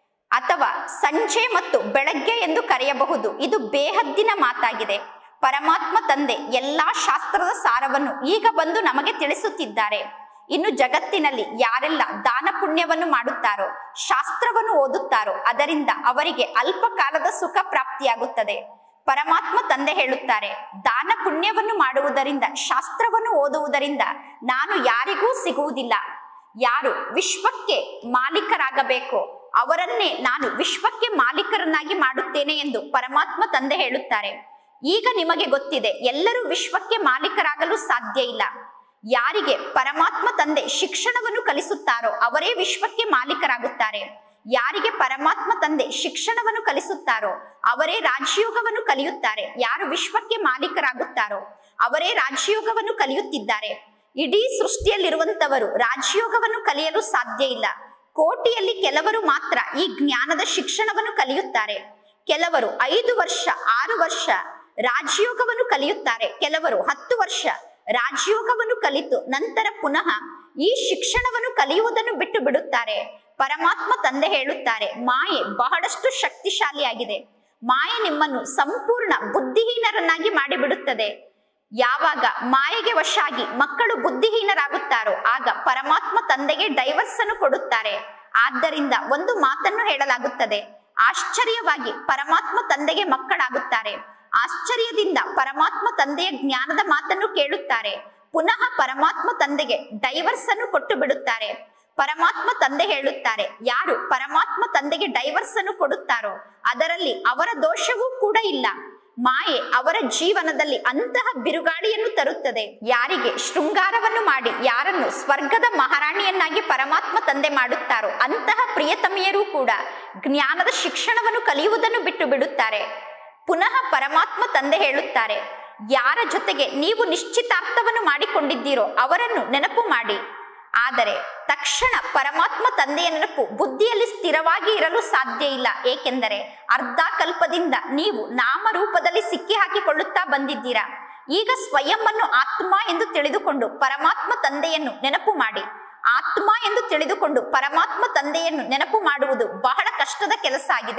Speaker 1: ಅಥವಾ ಸಂಜೆ ಮತ್ತು ಬೆಳಗ್ಗೆ ಎಂದು ಕರೆಯಬಹುದು ಇದು ಬೇಹದ್ದಿನ ಮಾತಾಗಿದೆ ಪರಮಾತ್ಮ ತಂದೆ ಎಲ್ಲಾ ಶಾಸ್ತ್ರದ ಸಾರವನ್ನು ಈಗ ಬಂದು ನಮಗೆ ತಿಳಿಸುತ್ತಿದ್ದಾರೆ ಇನ್ನು ಜಗತ್ತಿನಲ್ಲಿ ಯಾರೆಲ್ಲ ದಾನ ಪುಣ್ಯವನ್ನು ಮಾಡುತ್ತಾರೋ ಶಾಸ್ತ್ರವನ್ನು ಓದುತ್ತಾರೋ ಅದರಿಂದ ಅವರಿಗೆ ಅಲ್ಪ ಕಾಲದ ಸುಖ ಪ್ರಾಪ್ತಿಯಾಗುತ್ತದೆ ಪರಮಾತ್ಮ ತಂದೆ ಹೇಳುತ್ತಾರೆ ದಾನ ಪುಣ್ಯವನ್ನು ಮಾಡುವುದರಿಂದ ಶಾಸ್ತ್ರವನ್ನು ಓದುವುದರಿಂದ ನಾನು ಯಾರಿಗೂ ಸಿಗುವುದಿಲ್ಲ ಯಾರು ವಿಶ್ವಕ್ಕೆ ಮಾಲೀಕರಾಗಬೇಕೋ ಅವರನ್ನೇ ನಾನು ವಿಶ್ವಕ್ಕೆ ಮಾಲೀಕರನ್ನಾಗಿ ಮಾಡುತ್ತೇನೆ ಎಂದು ಪರಮಾತ್ಮ ತಂದೆ ಹೇಳುತ್ತಾರೆ ಈಗ ನಿಮಗೆ ಗೊತ್ತಿದೆ ಎಲ್ಲರೂ ವಿಶ್ವಕ್ಕೆ ಮಾಲೀಕರಾಗಲು ಸಾಧ್ಯ ಇಲ್ಲ ಯಾರಿಗೆ ಪರಮಾತ್ಮ ತಂದೆ ಶಿಕ್ಷಣವನ್ನು ಕಲಿಸುತ್ತಾರೋ ಅವರೇ ವಿಶ್ವಕ್ಕೆ ಮಾಲೀಕರಾಗುತ್ತಾರೆ ಯಾರಿಗೆ ಪರಮಾತ್ಮ ತಂದೆ ಶಿಕ್ಷಣವನ್ನು ಕಲಿಸುತ್ತಾರೋ ಅವರೇ ರಾಜಯೋಗವನ್ನು ಕಲಿಯುತ್ತಾರೆ ಯಾರು ವಿಶ್ವಕ್ಕೆ ಮಾಲೀಕರಾಗುತ್ತಾರೋ ಅವರೇ ರಾಜಯೋಗವನ್ನು ಕಲಿಯುತ್ತಿದ್ದಾರೆ ಇಡೀ ಸೃಷ್ಟಿಯಲ್ಲಿರುವಂತವರು ರಾಜಯೋಗವನ್ನು ಕಲಿಯಲು ಸಾಧ್ಯ ಇಲ್ಲ ಕೋಟಿಯಲ್ಲಿ ಕೆಲವರು ಮಾತ್ರ ಈ ಜ್ಞಾನದ ಶಿಕ್ಷಣವನ್ನು ಕಲಿಯುತ್ತಾರೆ ಕೆಲವರು ಐದು ವರ್ಷ ಆರು ವರ್ಷ ರಾಜಯೋಗವನ್ನು ಕಲಿಯುತ್ತಾರೆ ಕೆಲವರು ಹತ್ತು ವರ್ಷ ರಾಜಯೋಗವನ್ನು ಕಲಿತು ನಂತರ ಪುನಃ ಈ ಶಿಕ್ಷಣವನ್ನು ಕಲಿಯುವುದನ್ನು ಬಿಟ್ಟು ಬಿಡುತ್ತಾರೆ ಪರಮಾತ್ಮ ತಂದೆ ಹೇಳುತ್ತಾರೆ ಮಾಯೆ ಬಹಳಷ್ಟು ಶಕ್ತಿಶಾಲಿಯಾಗಿದೆ ಮಾಯೆ ನಿಮ್ಮನ್ನು ಸಂಪೂರ್ಣ ಬುದ್ಧಿಹೀನರನ್ನಾಗಿ ಮಾಡಿಬಿಡುತ್ತದೆ ಯಾವಾಗ ಮಾಯೆಗೆ ವಶಾಗಿ ಮಕ್ಕಳು ಬುದ್ಧಿಹೀನರಾಗುತ್ತಾರೋ ಆಗ ಪರಮಾತ್ಮ ತಂದೆಗೆ ಡೈವರ್ಸ್ ಅನ್ನು ಕೊಡುತ್ತಾರೆ ಆದ್ದರಿಂದ ಒಂದು ಮಾತನ್ನು ಹೇಳಲಾಗುತ್ತದೆ ಆಶ್ಚರ್ಯವಾಗಿ ಪರಮಾತ್ಮ ತಂದೆಗೆ ಮಕ್ಕಳಾಗುತ್ತಾರೆ ಆಶ್ಚರ್ಯದಿಂದ ಪರಮಾತ್ಮ ತಂದೆಯ ಜ್ಞಾನದ ಮಾತನ್ನು ಕೇಳುತ್ತಾರೆ ಪುನಃ ಪರಮಾತ್ಮ ತಂದೆಗೆ ಡೈವರ್ಸ್ ಅನ್ನು ಕೊಟ್ಟು ಬಿಡುತ್ತಾರೆ ಪರಮಾತ್ಮ ತಂದೆ ಹೇಳುತ್ತಾರೆ ಯಾರು ಪರಮಾತ್ಮ ತಂದೆಗೆ ಡೈವರ್ಸ್ ಅನ್ನು ಕೊಡುತ್ತಾರೋ ಅದರಲ್ಲಿ ಅವರ ದೋಷವೂ ಕೂಡ ಇಲ್ಲ ಮಾಯೆ ಅವರ ಜೀವನದಲ್ಲಿ ಅಂತಹ ಬಿರುಗಾಳಿಯನ್ನು ತರುತ್ತದೆ ಯಾರಿಗೆ ಶೃಂಗಾರವನ್ನು ಮಾಡಿ ಯಾರನ್ನು ಸ್ವರ್ಗದ ಮಹಾರಾಣಿಯನ್ನಾಗಿ ಪರಮಾತ್ಮ ತಂದೆ ಮಾಡುತ್ತಾರೋ ಅಂತಹ ಪ್ರಿಯತಮಿಯರೂ ಕೂಡ ಜ್ಞಾನದ ಶಿಕ್ಷಣವನ್ನು ಕಲಿಯುವುದನ್ನು ಬಿಟ್ಟು ಬಿಡುತ್ತಾರೆ ಪುನಃ ಪರಮಾತ್ಮ ತಂದೆ ಹೇಳುತ್ತಾರೆ ಯಾರ ಜೊತೆಗೆ ನೀವು ನಿಶ್ಚಿತಾರ್ಥವನ್ನು ಮಾಡಿಕೊಂಡಿದ್ದೀರೋ ಅವರನ್ನು ನೆನಪು ಮಾಡಿ ಆದರೆ ತಕ್ಷಣ ಪರಮಾತ್ಮ ತಂದೆಯ ನೆನಪು ಬುದ್ಧಿಯಲ್ಲಿ ಸ್ಥಿರವಾಗಿ ಇರಲು ಸಾಧ್ಯ ಇಲ್ಲ ಏಕೆಂದರೆ ಅರ್ಧ ಕಲ್ಪದಿಂದ ನೀವು ನಾಮರೂಪದಲ್ಲಿ ಸಿಕ್ಕಿ ಹಾಕಿಕೊಳ್ಳುತ್ತಾ ಬಂದಿದ್ದೀರಾ ಈಗ ಸ್ವಯಂವನ್ನು ಆತ್ಮ ಎಂದು ತಿಳಿದುಕೊಂಡು ಪರಮಾತ್ಮ ತಂದೆಯನ್ನು ನೆನಪು ಮಾಡಿ ಆತ್ಮ ಎಂದು ತಿಳಿದುಕೊಂಡು ಪರಮಾತ್ಮ ತಂದೆಯನ್ನು ನೆನಪು ಮಾಡುವುದು ಬಹಳ ಕಷ್ಟದ ಕೆಲಸ ಆಗಿದೆ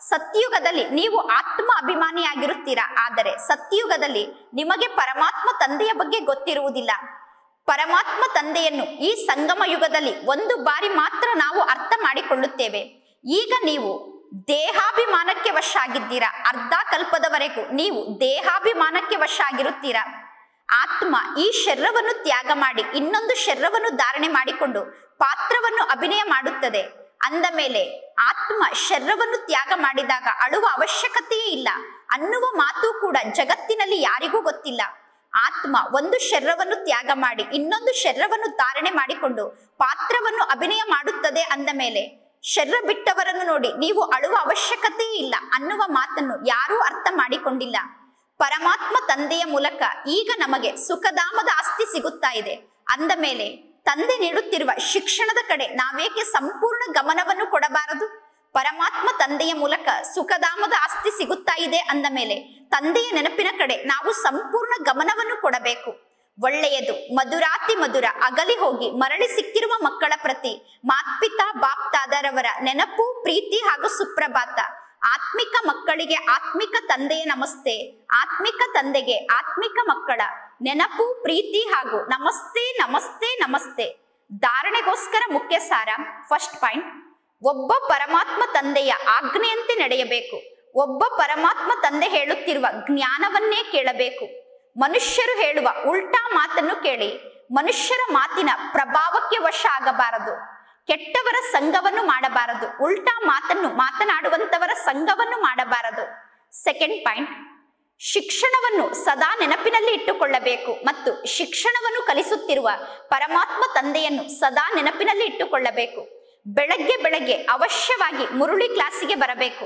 Speaker 1: ಸತ್ಯುಗದಲ್ಲಿ ನೀವು ಆತ್ಮ ಅಭಿಮಾನಿಯಾಗಿರುತ್ತೀರಾ ಆದರೆ ಸತ್ಯುಗದಲ್ಲಿ ನಿಮಗೆ ಪರಮಾತ್ಮ ತಂದೆಯ ಬಗ್ಗೆ ಗೊತ್ತಿರುವುದಿಲ್ಲ ಪರಮಾತ್ಮ ತಂದೆಯನ್ನು ಈ ಸಂಗಮ ಯುಗದಲ್ಲಿ ಒಂದು ಬಾರಿ ಮಾತ್ರ ನಾವು ಅರ್ಥ ಮಾಡಿಕೊಳ್ಳುತ್ತೇವೆ ಈಗ ನೀವು ದೇಹಾಭಿಮಾನಕ್ಕೆ ವಶ ಆಗಿದ್ದೀರಾ ಅರ್ಧ ಕಲ್ಪದವರೆಗೂ ನೀವು ದೇಹಾಭಿಮಾನಕ್ಕೆ ವಶ ಆಗಿರುತ್ತೀರಾ ಆತ್ಮ ಈ ಶರೀರವನ್ನು ತ್ಯಾಗ ಮಾಡಿ ಇನ್ನೊಂದು ಶರೀರವನ್ನು ಧಾರಣೆ ಮಾಡಿಕೊಂಡು ಪಾತ್ರವನ್ನು ಅಭಿನಯ ಮಾಡುತ್ತದೆ ಅಂದ ಮೇಲೆ ಆತ್ಮ ಶರೀರವನ್ನು ತ್ಯಾಗ ಮಾಡಿದಾಗ ಅಳುವ ಅವಶ್ಯಕತೆಯೇ ಇಲ್ಲ ಅನ್ನುವ ಮಾತು ಕೂಡ ಜಗತ್ತಿನಲ್ಲಿ ಯಾರಿಗೂ ಗೊತ್ತಿಲ್ಲ ಆತ್ಮ ಒಂದು ಶರೀರವನ್ನು ತ್ಯಾಗ ಮಾಡಿ ಇನ್ನೊಂದು ಶರೀರವನ್ನು ಧಾರಣೆ ಮಾಡಿಕೊಂಡು ಪಾತ್ರವನ್ನು ಅಭಿನಯ ಮಾಡುತ್ತದೆ ಅಂದ ಮೇಲೆ ಶರೀರ ಬಿಟ್ಟವರನ್ನು ನೋಡಿ ನೀವು ಅಳುವ ಅವಶ್ಯಕತೆಯೇ ಇಲ್ಲ ಅನ್ನುವ ಮಾತನ್ನು ಯಾರೂ ಅರ್ಥ ಮಾಡಿಕೊಂಡಿಲ್ಲ ಪರಮಾತ್ಮ ತಂದೆಯ ಮೂಲಕ ಈಗ ನಮಗೆ ಸುಖಧಾಮದ ಆಸ್ತಿ ಸಿಗುತ್ತಾ ಇದೆ ಅಂದ ಮೇಲೆ ತಂದೆ ನೀಡುತ್ತಿರುವ ಶಿಕ್ಷಣದ ಕಡೆ ನಾವೇಕೆ ಸಂಪೂರ್ಣ ಗಮನವನ್ನು ಕೊಡಬಾರದು ಪರಮಾತ್ಮ ತಂದೆಯ ಮೂಲಕ ಸುಖಧಾಮದ ಆಸ್ತಿ ಸಿಗುತ್ತಾ ಇದೆ ಅಂದ ಮೇಲೆ ತಂದೆಯ ನೆನಪಿನ ಕಡೆ ನಾವು ಸಂಪೂರ್ಣ ಗಮನವನ್ನು ಕೊಡಬೇಕು ಒಳ್ಳೆಯದು ಮಧುರಾತಿ ಮಧುರ ಅಗಲಿ ಹೋಗಿ ಮರಳಿ ಸಿಕ್ಕಿರುವ ಮಕ್ಕಳ ಪ್ರತಿ ಮಾತ್ಪಿತಾ ಬಾಪ್ತಾದರವರ ನೆನಪು ಪ್ರೀತಿ ಹಾಗೂ ಸುಪ್ರಭಾತ ಆತ್ಮಿಕ ಮಕ್ಕಳಿಗೆ ಆತ್ಮಿಕ ತಂದೆಯ ನಮಸ್ತೆ ಆತ್ಮಿಕ ತಂದೆಗೆ ಆತ್ಮಿಕ ಮಕ್ಕಳ ನೆನಪು ಪ್ರೀತಿ ಹಾಗೂ ನಮಸ್ತೆ ನಮಸ್ತೆ ನಮಸ್ತೆ ಧಾರಣೆಗೋಸ್ಕರ ಮುಖ್ಯ ಸಾರ ಫಸ್ಟ್ ಪಾಯಿಂಟ್ ಒಬ್ಬ ಪರಮಾತ್ಮ ತಂದೆಯ ಆಜ್ಞೆಯಂತೆ ನಡೆಯಬೇಕು ಒಬ್ಬ ಪರಮಾತ್ಮ ತಂದೆ ಹೇಳುತ್ತಿರುವ ಜ್ಞಾನವನ್ನೇ ಕೇಳಬೇಕು ಮನುಷ್ಯರು ಹೇಳುವ ಉಲ್ಟಾ ಮಾತನ್ನು ಕೇಳಿ ಮನುಷ್ಯರ ಮಾತಿನ ಪ್ರಭಾವಕ್ಕೆ ವಶ ಆಗಬಾರದು ಕೆಟ್ಟವರ ಸಂಘವನ್ನು ಮಾಡಬಾರದು ಉಲ್ಟಾ ಮಾತನ್ನು ಮಾತನಾಡುವಂತವರ ಸಂಘವನ್ನು ಮಾಡಬಾರದು ಸೆಕೆಂಡ್ ಪಾಯಿಂಟ್ ಶಿಕ್ಷಣವನ್ನು ಸದಾ ನೆನಪಿನಲ್ಲಿ ಇಟ್ಟುಕೊಳ್ಳಬೇಕು ಮತ್ತು ಶಿಕ್ಷಣವನ್ನು ಕಲಿಸುತ್ತಿರುವ ಪರಮಾತ್ಮ ತಂದೆಯನ್ನು ಸದಾ ನೆನಪಿನಲ್ಲಿ ಇಟ್ಟುಕೊಳ್ಳಬೇಕು ಬೆಳಗ್ಗೆ ಬೆಳಗ್ಗೆ ಅವಶ್ಯವಾಗಿ ಮುರುಳಿ ಕ್ಲಾಸಿಗೆ ಬರಬೇಕು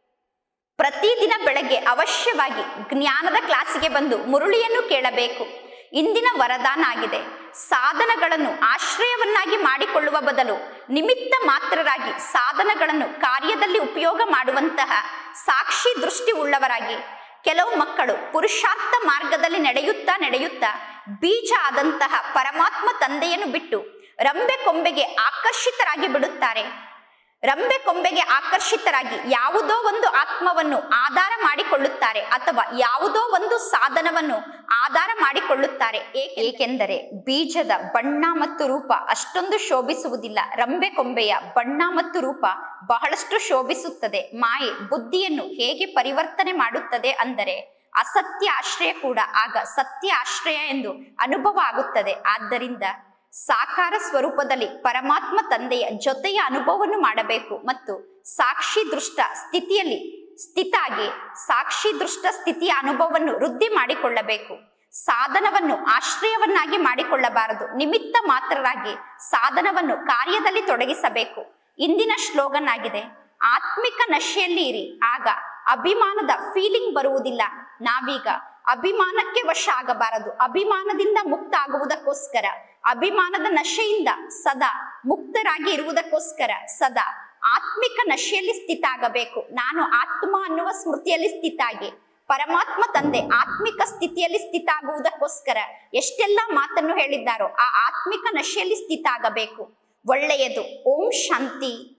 Speaker 1: ಪ್ರತಿದಿನ ಬೆಳಗ್ಗೆ ಅವಶ್ಯವಾಗಿ ಜ್ಞಾನದ ಕ್ಲಾಸಿಗೆ ಬಂದು ಮುರುಳಿಯನ್ನು ಕೇಳಬೇಕು ಇಂದಿನ ವರದಾನ ಆಗಿದೆ ಸಾಧನಗಳನ್ನು ಆಶ್ರಯವನ್ನಾಗಿ ಮಾಡಿಕೊಳ್ಳುವ ಬದಲು ನಿಮಿತ್ತ ಮಾತ್ರರಾಗಿ ಸಾಧನಗಳನ್ನು ಕಾರ್ಯದಲ್ಲಿ ಉಪಯೋಗ ಮಾಡುವಂತಹ ಸಾಕ್ಷಿ ದೃಷ್ಟಿ ಉಳ್ಳವರಾಗಿ ಕೆಲವು ಮಕ್ಕಳು ಪುರುಷಾರ್ಥ ಮಾರ್ಗದಲ್ಲಿ ನಡೆಯುತ್ತಾ ನಡೆಯುತ್ತಾ ಬೀಜ ಆದಂತಹ ಪರಮಾತ್ಮ ತಂದೆಯನ್ನು ಬಿಟ್ಟು ರಂಬೆ ಕೊಂಬೆಗೆ ಆಕರ್ಷಿತರಾಗಿ ಬಿಡುತ್ತಾರೆ ರಂಬೆ ಕೊಂಬೆಗೆ ಆಕರ್ಷಿತರಾಗಿ ಯಾವುದೋ ಒಂದು ಆತ್ಮವನ್ನು ಆಧಾರ ಮಾಡಿಕೊಳ್ಳುತ್ತಾರೆ ಅಥವಾ ಯಾವುದೋ ಒಂದು ಸಾಧನವನ್ನು ಆಧಾರ ಮಾಡಿಕೊಳ್ಳುತ್ತಾರೆ ಏಕೆ ಏಕೆಂದರೆ ಬೀಜದ ಬಣ್ಣ ಮತ್ತು ರೂಪ ಅಷ್ಟೊಂದು ಶೋಭಿಸುವುದಿಲ್ಲ ರಂಬೆ ಕೊಂಬೆಯ ಬಣ್ಣ ಮತ್ತು ರೂಪ ಬಹಳಷ್ಟು ಶೋಭಿಸುತ್ತದೆ ಮಾಯೆ ಬುದ್ಧಿಯನ್ನು ಹೇಗೆ ಪರಿವರ್ತನೆ ಮಾಡುತ್ತದೆ ಅಂದರೆ ಅಸತ್ಯ ಆಶ್ರಯ ಕೂಡ ಆಗ ಸತ್ಯ ಆಶ್ರಯ ಎಂದು ಅನುಭವ ಆಗುತ್ತದೆ ಆದ್ದರಿಂದ ಸಾಕಾರ ಸ್ವರೂಪದಲ್ಲಿ ಪರಮಾತ್ಮ ತಂದೆಯ ಜೊತೆಯ ಅನುಭವವನ್ನು ಮಾಡಬೇಕು ಮತ್ತು ಸಾಕ್ಷಿ ದೃಷ್ಟ ಸ್ಥಿತಿಯಲ್ಲಿ ಸ್ಥಿತಾಗಿ ಸಾಕ್ಷಿ ದೃಷ್ಟ ಸ್ಥಿತಿಯ ಅನುಭವವನ್ನು ವೃದ್ಧಿ ಮಾಡಿಕೊಳ್ಳಬೇಕು ಸಾಧನವನ್ನು ಆಶ್ರಯವನ್ನಾಗಿ ಮಾಡಿಕೊಳ್ಳಬಾರದು ನಿಮಿತ್ತ ಮಾತ್ರರಾಗಿ ಸಾಧನವನ್ನು ಕಾರ್ಯದಲ್ಲಿ ತೊಡಗಿಸಬೇಕು ಇಂದಿನ ಸ್ಲೋಗನ್ ಆಗಿದೆ ಆತ್ಮಿಕ ನಶೆಯಲ್ಲಿ ಇರಿ ಆಗ ಅಭಿಮಾನದ ಫೀಲಿಂಗ್ ಬರುವುದಿಲ್ಲ ನಾವೀಗ ಅಭಿಮಾನಕ್ಕೆ ವಶ ಆಗಬಾರದು ಅಭಿಮಾನದಿಂದ ಮುಕ್ತ ಆಗುವುದಕ್ಕೋಸ್ಕರ ಅಭಿಮಾನದ ನಶೆಯಿಂದ ಸದಾ ಮುಕ್ತರಾಗಿ ಇರುವುದಕ್ಕೋಸ್ಕರ ಸದಾ ಆತ್ಮಿಕ ನಶೆಯಲ್ಲಿ ಸ್ಥಿತ ಆಗಬೇಕು ನಾನು ಆತ್ಮ ಅನ್ನುವ ಸ್ಮೃತಿಯಲ್ಲಿ ಸ್ಥಿತ ಆಗಿ ಪರಮಾತ್ಮ ತಂದೆ ಆತ್ಮಿಕ ಸ್ಥಿತಿಯಲ್ಲಿ ಸ್ಥಿತ ಆಗುವುದಕ್ಕೋಸ್ಕರ ಎಷ್ಟೆಲ್ಲಾ ಮಾತನ್ನು ಹೇಳಿದ್ದಾರೋ ಆ ಆತ್ಮಿಕ ನಶೆಯಲ್ಲಿ ಸ್ಥಿತ ಆಗಬೇಕು ಒಳ್ಳೆಯದು ಓಂ ಶಾಂತಿ